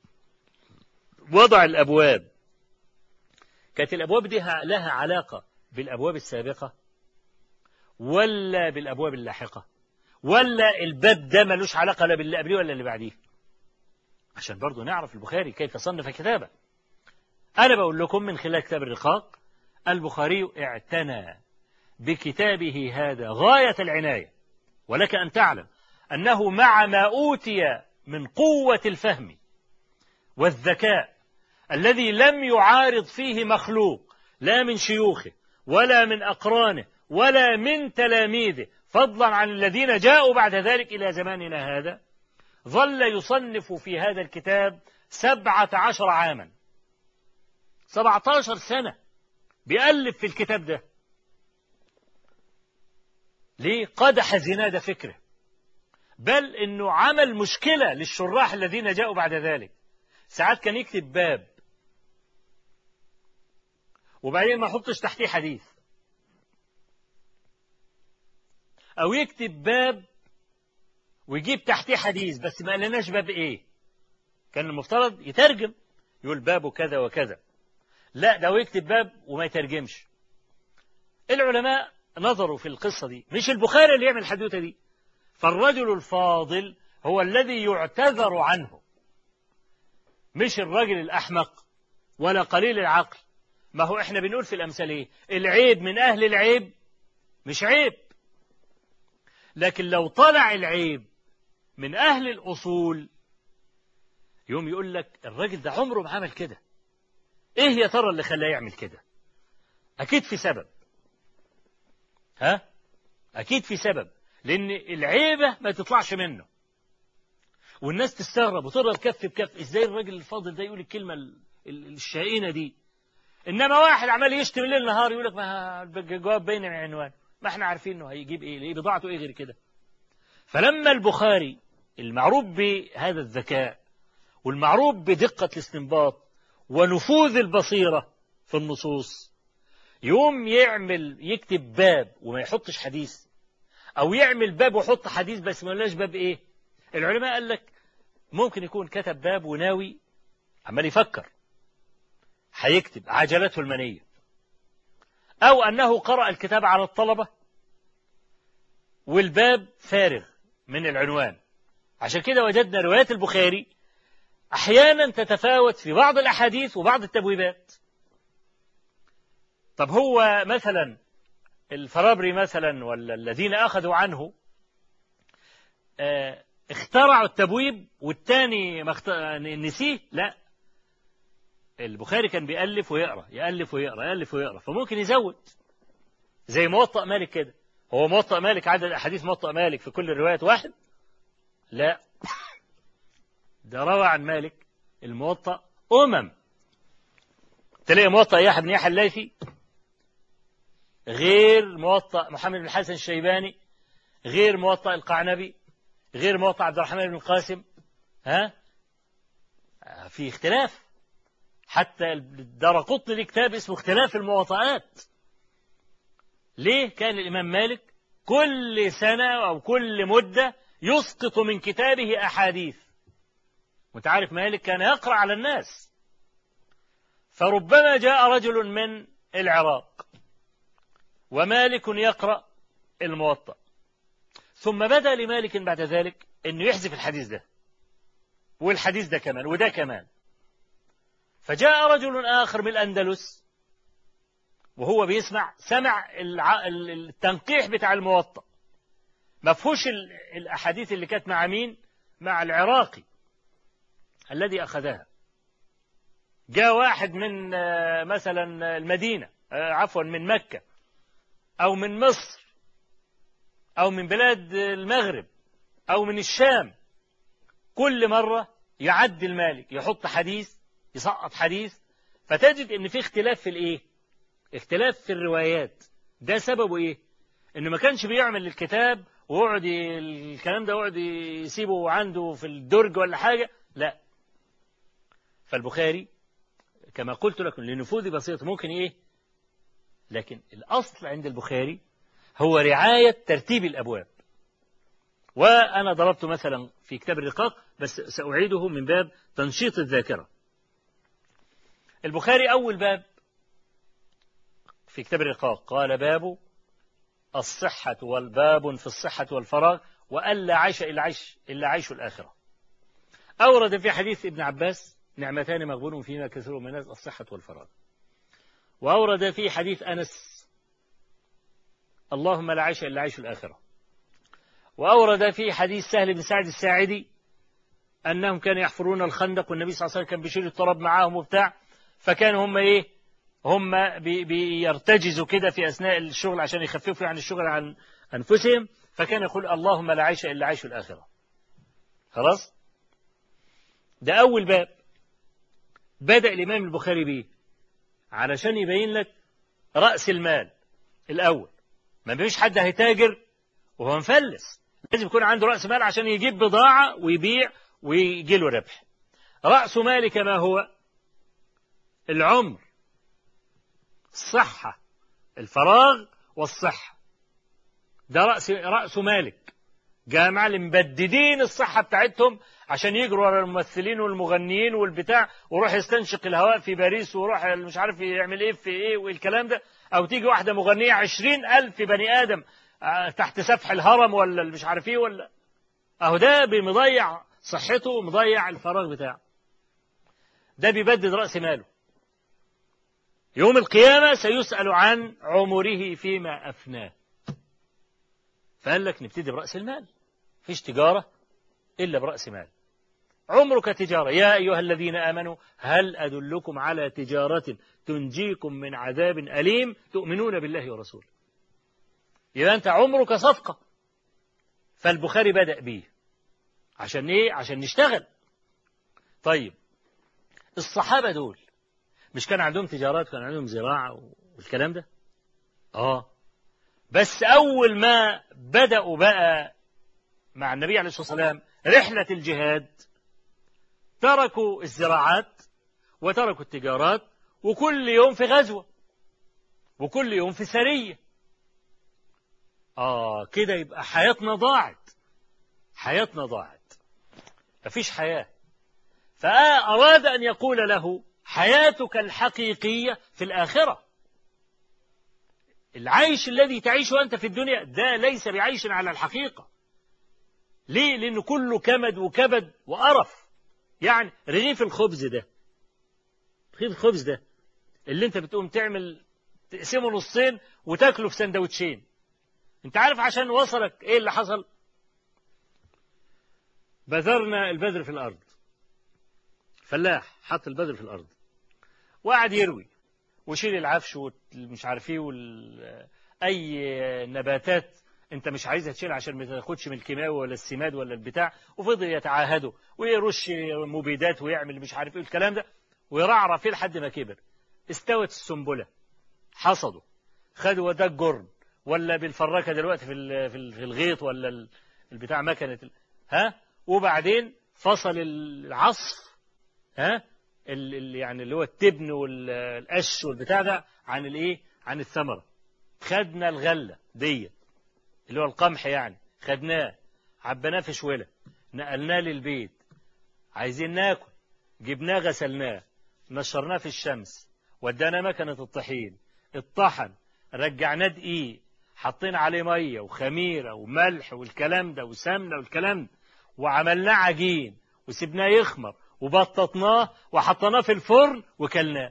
وضع الابواب كانت الأبواب دي لها علاقة بالأبواب السابقة ولا بالأبواب اللاحقة ولا الباب ده ملوش علاقة لا باللي قبليه ولا اللي بعديه عشان برضو نعرف البخاري كيف صنف كتابه أنا بقول لكم من خلال كتاب الرقاق البخاري اعتنى بكتابه هذا غاية العناية ولك أن تعلم أنه مع ما أوتي من قوة الفهم والذكاء الذي لم يعارض فيه مخلوق لا من شيوخه ولا من أقرانه ولا من تلاميذه فضلا عن الذين جاءوا بعد ذلك إلى زماننا هذا ظل يصنف في هذا الكتاب سبعة عشر عاما سبعة عشر سنة بيألف في الكتاب ده ليه قدح زناد فكره بل انه عمل مشكلة للشراح الذين جاءوا بعد ذلك ساعات كان يكتب باب وبعدين ما يحطش تحتيه حديث او يكتب باب ويجيب تحتيه حديث بس ما قالناش باب ايه كان المفترض يترجم يقول باب كذا وكذا لا ده هو يكتب باب وما يترجمش العلماء نظروا في القصة دي مش البخاري اللي يعمل الحدوتة دي فالرجل الفاضل هو الذي يعتذر عنه مش الرجل الأحمق ولا قليل العقل ما هو احنا بنقول في الأمثال ايه العيب من أهل العيب مش عيب لكن لو طلع العيب من أهل الأصول يوم يقول لك الراجل ده عمره ما عمل كده ايه يا ترى اللي خلاه يعمل كده اكيد في سبب ها اكيد في سبب لان العيبه ما تطلعش منه والناس تستغرب وتضرب كف بكف ازاي الراجل الفاضل ده يقول الكلمه الشائنه دي انما واحد عمال يشتم ليل نهار يقول لك ما الجواب باين من عنوان ما احنا عارفين انه هيجيب ايه ليه بضاعته ايه غير كده فلما البخاري المعروف بهذا الذكاء والمعروف بدقة الاستنباط ونفوذ البصيرة في النصوص يوم يعمل يكتب باب وما يحطش حديث أو يعمل باب ويحط حديث بس ما لناش باب إيه العلماء قال لك ممكن يكون كتب باب وناوي عمال يفكر هيكتب عجلته المنية أو أنه قرأ الكتاب على الطلبة والباب فارغ من العنوان عشان كده وجدنا روايات البخاري أحيانا تتفاوت في بعض الأحاديث وبعض التبويبات طب هو مثلا الفرابري مثلا ولا الذين أخذوا عنه اه اخترعوا التبويب والتاني مخت... نسيه لا البخاري كان بيألف ويقرأ يألف ويقرأ يألف ويقرأ فممكن يزود زي موطأ مالك كده هو موطأ مالك عدد أحاديث موطأ مالك في كل الرواية واحد لا ده روى عن مالك الموطأ أمم تلاقي موطأ يحيى بن يحيى الليثي غير موطأ محمد بن الحسن الشيباني غير موطأ القعنبي غير موطأ عبد الرحمن بن القاسم ها في اختلاف حتى الدار قطن ليه كتاب اسمه اختلاف المواطئات ليه كان الإمام مالك كل سنة أو كل مدة يسقط من كتابه أحاديث وانت عارف مالك كان يقرأ على الناس فربما جاء رجل من العراق ومالك يقرأ الموطأ ثم بدا لمالك بعد ذلك انه يحذف الحديث ده والحديث ده كمان وده كمان فجاء رجل آخر من الأندلس وهو بيسمع سمع التنقيح بتاع الموطأ ما فيهوش الأحاديث اللي كانت مع مين مع العراقي الذي أخذها جاء واحد من مثلا المدينة عفوا من مكة أو من مصر أو من بلاد المغرب أو من الشام كل مرة يعدي المالك يحط حديث يسقط حديث فتجد ان في اختلاف في الايه اختلاف في الروايات ده سببه ايه انه ما كانش بيعمل الكتاب ويقعد الكلام ده يقعد يسيبه عنده في الدرج ولا حاجة لا فالبخاري كما قلت لكم لنفوذ بسيط ممكن ايه لكن الاصل عند البخاري هو رعاية ترتيب الابواب وانا ضربت مثلا في كتاب الرقاق بس ساعيده من باب تنشيط الذاكره البخاري أول باب في كتاب الرقاق قال باب الصحة والباب في الصحة والفراغ وألا عيش إلا عيش إلا عيش الآخرة أورد في حديث ابن عباس نعمتان مغبون فيما كثير من الناس الصحة والفراغ وأورد في حديث أنس اللهم لا عيش إلا عيش الآخرة وأورد في حديث سهل بن سعد الساعدي أنهم كانوا يحفرون الخندق والنبي صلى الله عليه وسلم كان بيشيل التراب معاهم وبتاع فكانوا هم ايه هم بي بيرتجزوا كده في اثناء الشغل عشان يخففوا عن الشغل عن انفسهم فكان يقول اللهم لا عيش الا عيش الاخره خلاص ده اول باب بدا الامام البخاري بيه علشان يبين لك راس المال الاول ما فيش حد هيتاجر وهو مفلس لازم يكون عنده رأس مال عشان يجيب بضاعة ويبيع ويجي له ربح رأس مالك ما هو العمر الصحة الفراغ والصحة ده رأس رأس مالك جامعة المبددين الصحة بتاعتهم عشان يجروا ورا الممثلين والمغنيين والبتاع ويروح يستنشق الهواء في باريس ويروح مش عارف يعمل ايه في ايه والكلام ده او تيجي واحدة مغنية عشرين ألف بني آدم تحت سفح الهرم ولا مش عارف ايه ولا اهو ده بمضيع صحته ومضيع الفراغ بتاعه ده بيبدد رأس ماله يوم القيامة سيسأل عن عمره فيما أفناه فقال لك نبتدي برأس المال فيش تجارة إلا برأس مال عمرك تجارة يا أيها الذين آمنوا هل أدلكم على تجارة تنجيكم من عذاب أليم تؤمنون بالله ورسوله إذا أنت عمرك صفقة فالبخاري بدأ بيه عشان إيه عشان نشتغل طيب الصحابة دول مش كان عندهم تجارات كان عندهم زراعة والكلام ده آه بس أول ما بدأوا بقى مع النبي عليه الصلاة والسلام رحلة الجهاد تركوا الزراعات وتركوا التجارات وكل يوم في غزوة وكل يوم في سرية آه كده يبقى حياتنا ضاعت حياتنا ضاعت مفيش حياة فأراد أن يقول له حياتك الحقيقية في الآخرة العيش الذي تعيشه أنت في الدنيا ده ليس بعيش على الحقيقة ليه؟ لأنه كله كمد وكبد وقرف يعني رغيف الخبز ده رغيف الخبز ده اللي انت بتقوم تعمل تقسمه نصين وتاكله في سندوتشين انت عارف عشان وصلك ايه اللي حصل بذرنا البذر في الارض فلاح حط البذر في الارض وقعد يروي وشيل العفش ومش عارف ايه وال... اي نباتات انت مش عايزها تشيل عشان ما تاخدش من الكيماوي ولا السماد ولا البتاع وفضل يتعاهدوا ويرش مبيدات ويعمل مش عارف ايه الكلام ده ويرعرع فيه لحد ما كبر استوت السنبله حصدوا خدوا ده الجرن ولا بالفراكه دلوقتي في في الغيط ولا البتاع مكنه ها وبعدين فصل العصف ها اللي يعني اللي هو التبن والقش والبتاع ده عن الايه عن الثمره خدنا الغله ديت اللي هو القمح يعني خدناه عبناه في شوله نقلناه للبيت عايزين ناكل جبناه غسلناه نشرناه في الشمس ودانا مكنة الطحين الطحن رجعناه دقيق حطينا عليه مية وخميرة وملح والكلام ده وسمنة والكلام ده وعملناه عجين وسبناه يخمر وبططناه وحطيناه في الفرن وكلناه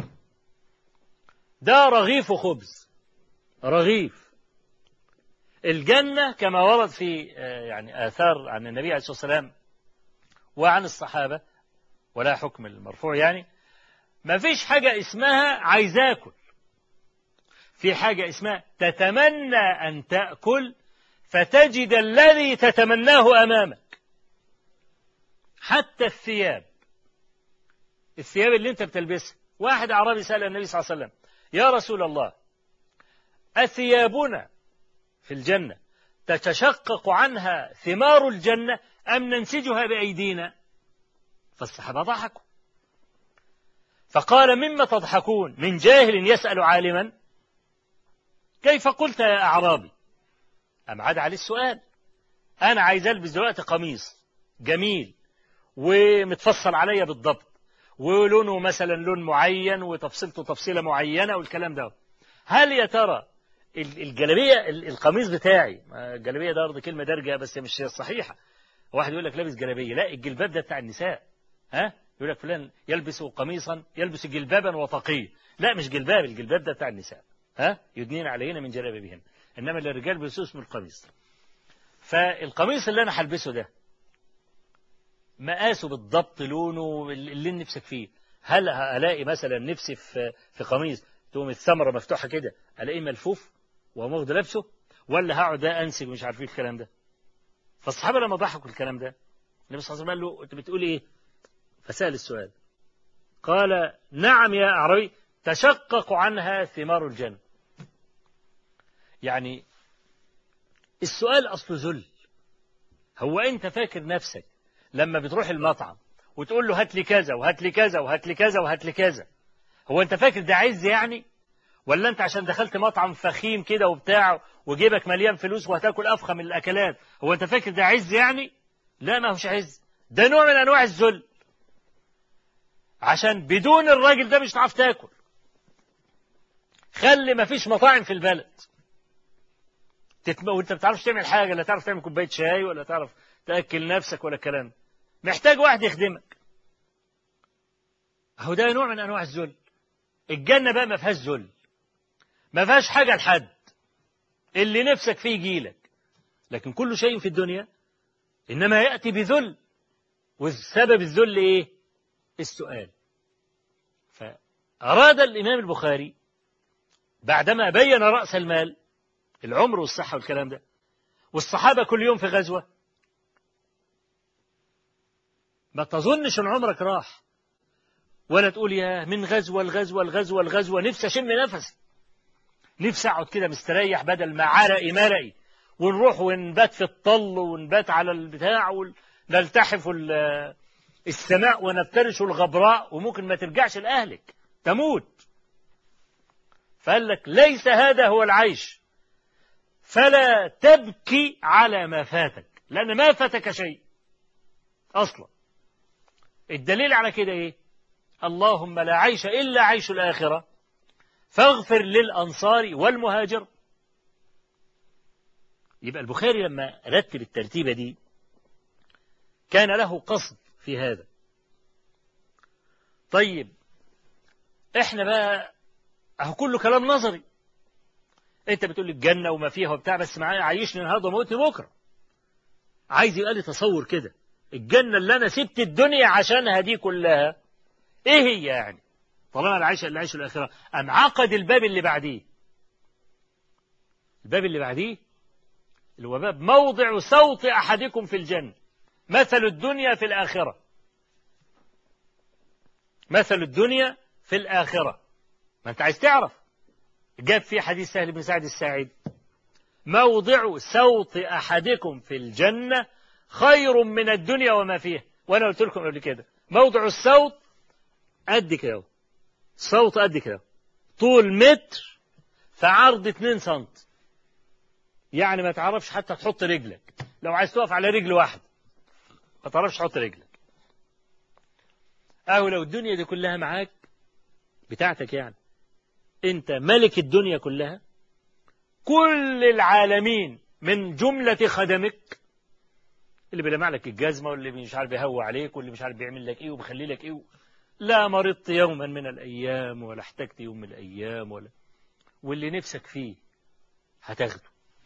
ده رغيف خبز رغيف الجنة كما ورد في يعني آثار عن النبي عليه الصلاة والسلام وعن الصحابة ولا حكم المرفوع يعني ما فيش حاجة اسمها عايز آكل في حاجة اسمها تتمنى أن تأكل فتجد الذي تتمناه أمامك حتى الثياب الثياب اللي انت بتلبسها واحد أعرابي سأل النبي صلى الله عليه وسلم يا رسول الله أثيابنا في الجنة تتشقق عنها ثمار الجنة أم ننسجها بأيدينا فالصحابة ضحكوا فقال مما تضحكون من جاهل يسأل عالما كيف قلت يا أعرابي أم عاد عليه السؤال أنا عايز ألبس دلوقتي قميص جميل ومتفصل عليا بالضبط ولونه مثلا لون معين وتفصيلته تفصيلة معينة والكلام ده هل يا ترى الجلابية القميص بتاعي الجلابية ده برضه كلمة درجة بس مش صحيحة واحد يقول لك لابس جلابية لا الجلباب ده بتاع النساء ها يقول لك فلان يلبس قميصا يلبس جلبابا وطاقيا لا مش جلباب الجلباب ده بتاع النساء ها يدنين عليهن من جلابيبهن انما الرجال بيلبسوا اسم القميص فالقميص اللي انا هلبسه ده مقاسه بالضبط لونه اللي نفسك فيه هل الاقي مثلا نفسي في في قميص تقوم الثمره مفتوحه كده الاقيه ملفوف وماخد لابسه ولا هقعد انسج مش عارف ايه الكلام ده فالصحابه لما ضحكوا الكلام ده النبي صلى الله عليه وسلم قال له انت بتقول ايه فسأل السؤال قال نعم يا أعرابي تشقق عنها ثمار الجنة يعني السؤال أصله ذل هو أنت فاكر نفسك لما بتروح المطعم وتقول له هات لي كذا وهات لي كذا وهات لي كذا وهات لي كذا هو أنت فاكر ده عز يعني ولا أنت عشان دخلت مطعم فخيم كده وبتاع وجيبك مليان فلوس وهتاكل أفخم الأكلات هو أنت فاكر ده عز يعني لا ما هوش عز ده نوع من أنواع الذل عشان بدون الراجل ده مش هتعرف تاكل خلي ما فيش مطاعم في البلد تتم... وانت ما بتعرفش تعمل حاجه لا تعرف تعمل كوبايه شاي ولا تعرف تاكل نفسك ولا الكلام محتاج واحد يخدمك اهو ده نوع من انواع الذل الجنه بقى ما فيهاش ذل ما فيهاش حاجه لحد اللي نفسك فيه يجيلك لكن كل شيء في الدنيا انما ياتي بذل والسبب الذل ايه السؤال فاراد الامام البخاري بعدما بين رأس المال العمر والصحة والكلام ده والصحابة كل يوم في غزوة ما تظنش ان عمرك راح ولا تقول يا من غزوة الغزوة الغزوة الغزوة نفسي أشم نفسي نفسي أقعد كده مستريح بدل ما عرقي مرقي ونروح ونبات في الطل ونبات على البتاع ونلتحف السماء ونفترش الغبراء وممكن ما ترجعش لأهلك تموت فقال لك ليس هذا هو العيش فلا تبكي على ما فاتك لأن ما فاتك شيء أصلا الدليل على كده إيه اللهم لا عيش إلا عيش الآخرة فاغفر للأنصار والمهاجر يبقى البخاري لما رتب الترتيبة دي كان له قصد في هذا طيب احنا بقى اهو كله كلام نظري انت بتقول لي الجنه وما فيها وبتاع بس معايا عايشني النهارده وموتني بكره عايز يبقى لي تصور كده الجنه اللي انا سبت الدنيا عشانها دي كلها ايه هي يعني طالما العيش اللي عيش الاخره ام عقد الباب اللي بعديه الباب اللي بعديه اللي هو باب موضع صوت احدكم في الجنه مثل الدنيا في الاخره مثل الدنيا في الاخره ما انت عايز تعرف جاب في حديث سهل بن سعد الساعد موضع صوت أحدكم في الجنة خير من الدنيا وما فيها وأنا قلت لكم قبل كده موضع الصوت قد كده صوت قد كده طول متر في عرض 2 سم يعني ما تعرفش حتى تحط رجلك لو عايز تقف على رجل واحدة ما تعرفش تحط رجلك أو لو الدنيا دي كلها معاك بتاعتك يعني انت ملك الدنيا كلها كل العالمين من جملة خدمك اللي بيلمع لك الجزمة واللي مش عارف يهوى عليك واللي مش عارف بيعمل لك ايه وبيخلي لك ايه لا مرضت يوما من الأيام ولا احتجت يوم من الأيام ولا واللي نفسك فيه هتاخده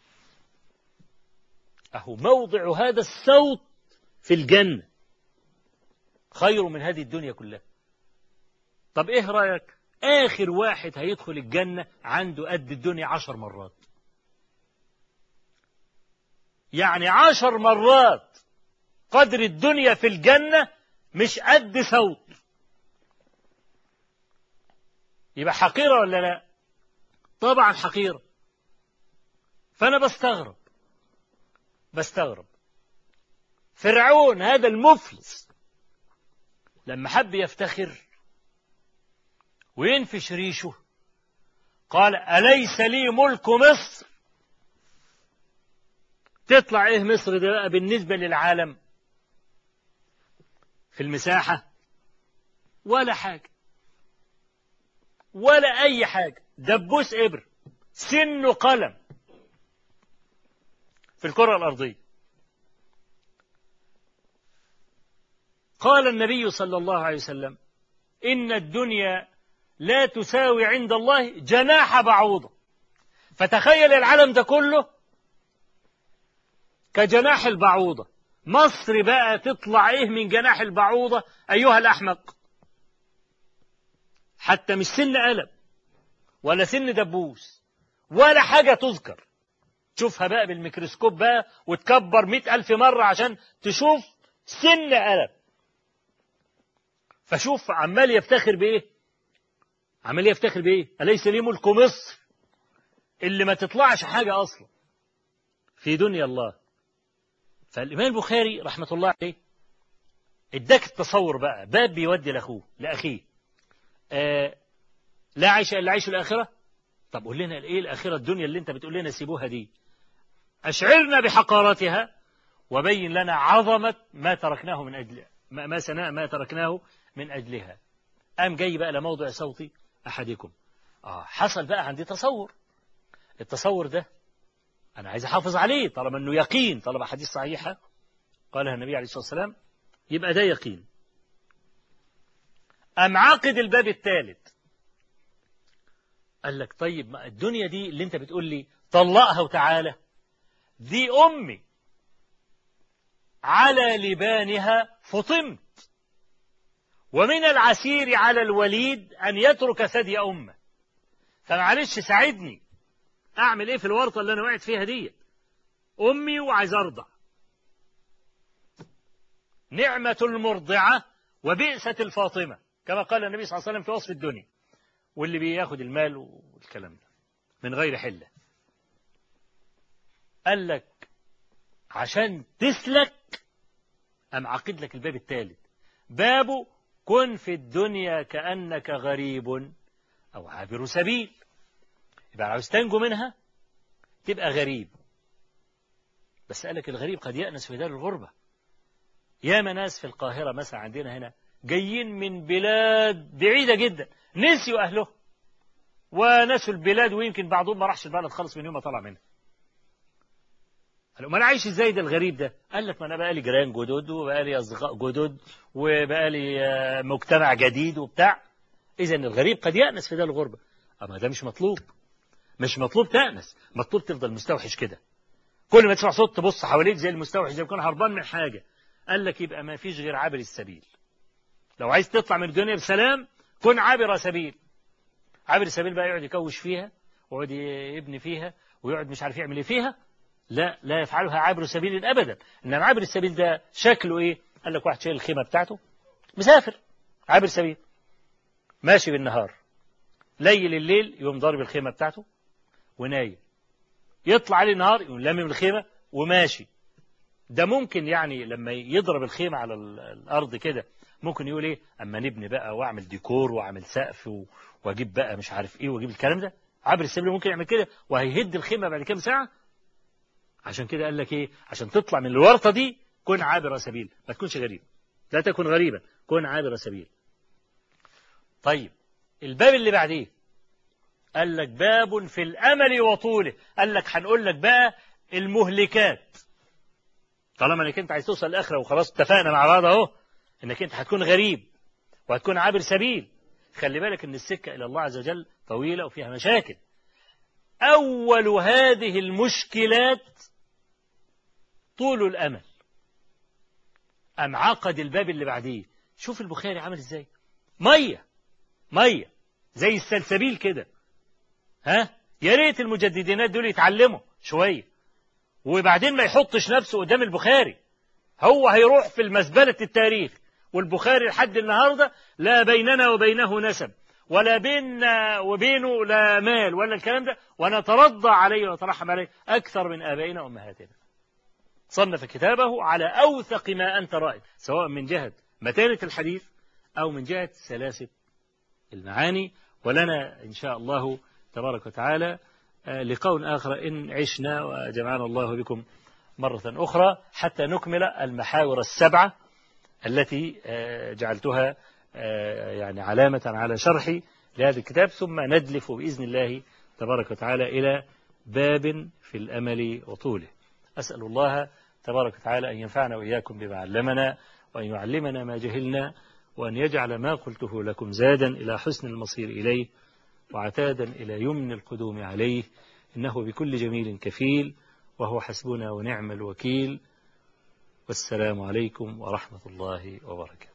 أهو موضع هذا الصوت في الجنة خير من هذه الدنيا كلها طب ايه رأيك آخر واحد هيدخل الجنة عنده قد الدنيا عشر مرات يعني عشر مرات قدر الدنيا في الجنة مش قد صوت يبقى حقيرة ولا لا طبعا حقيرة فأنا بستغرب بستغرب فرعون هذا المفلس لما حب يفتخر وينفش ريشه قال أليس لي ملك مصر تطلع إيه مصر ده بقى بالنسبة للعالم في المساحة ولا حاجة ولا أي حاجة دبوس إبر سن قلم في الكرة الأرضية قال النبي صلى الله عليه وسلم إن الدنيا لا تساوي عند الله جناح بعوضة فتخيل العالم ده كله كجناح البعوضة مصر بقى تطلع ايه من جناح البعوضة ايها الاحمق حتى مش سن قلم ولا سن دبوس ولا حاجة تذكر تشوفها بقى بالميكروسكوب بقى وتكبر مئة ألف مرة عشان تشوف سن قلم فشوف عمال يفتخر بإيه عمال يفتخر بإيه أليس لي ملك مصر اللي ما تطلعش حاجة أصلا في دنيا الله فالإمام البخاري رحمة الله عليه اداك التصور بقى باب بيودي لأخوه لأخيه آه لا عيش إلا عيش الآخرة طب قول لنا إيه الآخرة الدنيا اللي أنت بتقول لنا سيبوها دي أشعرنا بحقارتها وبين لنا عظمة ما تركناه من أجل ما سناء ما تركناه من أجلها قام جاي بقى لموضع صوتي أحدكم آه حصل بقى عندي تصور التصور ده أنا عايز أحافظ عليه طالما أنه يقين طالما حديث صحيحة قالها النبي عليه الصلاة والسلام يبقى ده يقين أم عاقد الباب الثالث قال لك طيب ما الدنيا دي اللي انت بتقول لي طلقها وتعالى دي أمي على لبانها فطمت ومن العسير على الوليد أن يترك ثدي أمه فمعلش ساعدني أعمل إيه في الورطة اللي أنا وقعت فيها دي أمي وعايز أرضع نعمة المرضعة وبئسة الفاطمة كما قال النبي صلى الله عليه وسلم في وصف الدنيا واللي بياخد المال والكلام ده من غير حلة قال لك عشان تسلك أم عقد لك الباب الثالث بابه كن في الدنيا كأنك غريب أو عابر سبيل يبقى عاوز تنجو منها تبقى غريب بس قال لك الغريب قد يأنس في دار الغربة يا ناس في القاهرة مثلا عندنا هنا جايين من بلاد بعيدة جدا نسيوا أهله ونسوا البلاد ويمكن بعضهم ما راحش البلد خالص من يوم ما طلع منها قالوا ما انا عايش ازاي ده الغريب ده قال لك ما انا بقى لي جيران جدد وبقى لي اصدقاء جدد وبقى لي مجتمع جديد وبتاع اذا الغريب قد يأنس في ده الغربة اما ده مش مطلوب مش مطلوب تأنس مطلوب تفضل مستوحش كده كل ما تسمع صوت تبص حواليك زي المستوحش زي يكون هربان من حاجة قال لك يبقى ما فيش غير عابر السبيل لو عايز تطلع من الدنيا بسلام كن عابر سبيل عابر السبيل بقى يقعد يكوش فيها ويقعد يبني فيها ويقعد مش عارف يعمل ايه فيها لا لا يفعلها عابر سبيل ابدا انما عابر السبيل ده شكله ايه قال لك واحد شايل الخيمه بتاعته مسافر عابر سبيل ماشي بالنهار ليل الليل يقوم ضارب الخيمه بتاعته ونايم يطلع عليه النهار يقوم لامم الخيمه وماشي ده ممكن يعني لما يضرب الخيمه على الارض كده ممكن يقول ايه اما نبني بقى واعمل ديكور واعمل سقف واجيب بقى مش عارف ايه واجيب الكلام ده عابر السبيل ممكن يعمل كده وهيهد الخيمه بعد كام ساعه عشان كده قال لك ايه عشان تطلع من الورطه دي كن عابر سبيل ما تكونش غريب لا تكن غريبا كن عابر سبيل طيب الباب اللي بعديه قال لك باب في الامل وطوله قال لك هنقول لك بقى المهلكات طالما انك انت عايز توصل الاخره وخلاص اتفقنا مع بعض اهو انك انت هتكون غريب وهتكون عابر سبيل خلي بالك ان السكه الى الله عز وجل طويله وفيها مشاكل اول هذه المشكلات طول الامل ام عقد الباب اللي بعديه شوف البخاري عامل ازاي ميه ميه زي السلسبيل كده ها يا ريت المجددينات دول يتعلموا شويه وبعدين ما يحطش نفسه قدام البخاري هو هيروح في المزبلة التاريخ والبخاري لحد النهاردة لا بيننا وبينه نسب ولا بيننا وبينه لا مال ولا الكلام ده ونترضى عليه ونترحم عليه أكثر من آبائنا وأمهاتنا صنف كتابه على أوثق ما أنت رائد سواء من جهة متانة الحديث أو من جهة سلاسة المعاني ولنا إن شاء الله تبارك وتعالى لقول آخر إن عشنا وجمعنا الله بكم مرة أخرى حتى نكمل المحاور السبعة التي جعلتها يعني علامة على شرحي لهذا الكتاب ثم ندلف بإذن الله تبارك وتعالى إلى باب في الأمل وطوله أسأل الله تبارك وتعالى أن ينفعنا وإياكم بما علمنا وأن يعلمنا ما جهلنا وأن يجعل ما قلته لكم زادا إلى حسن المصير إليه وعتادا إلى يمن القدوم عليه إنه بكل جميل كفيل وهو حسبنا ونعم الوكيل والسلام عليكم ورحمة الله وبركاته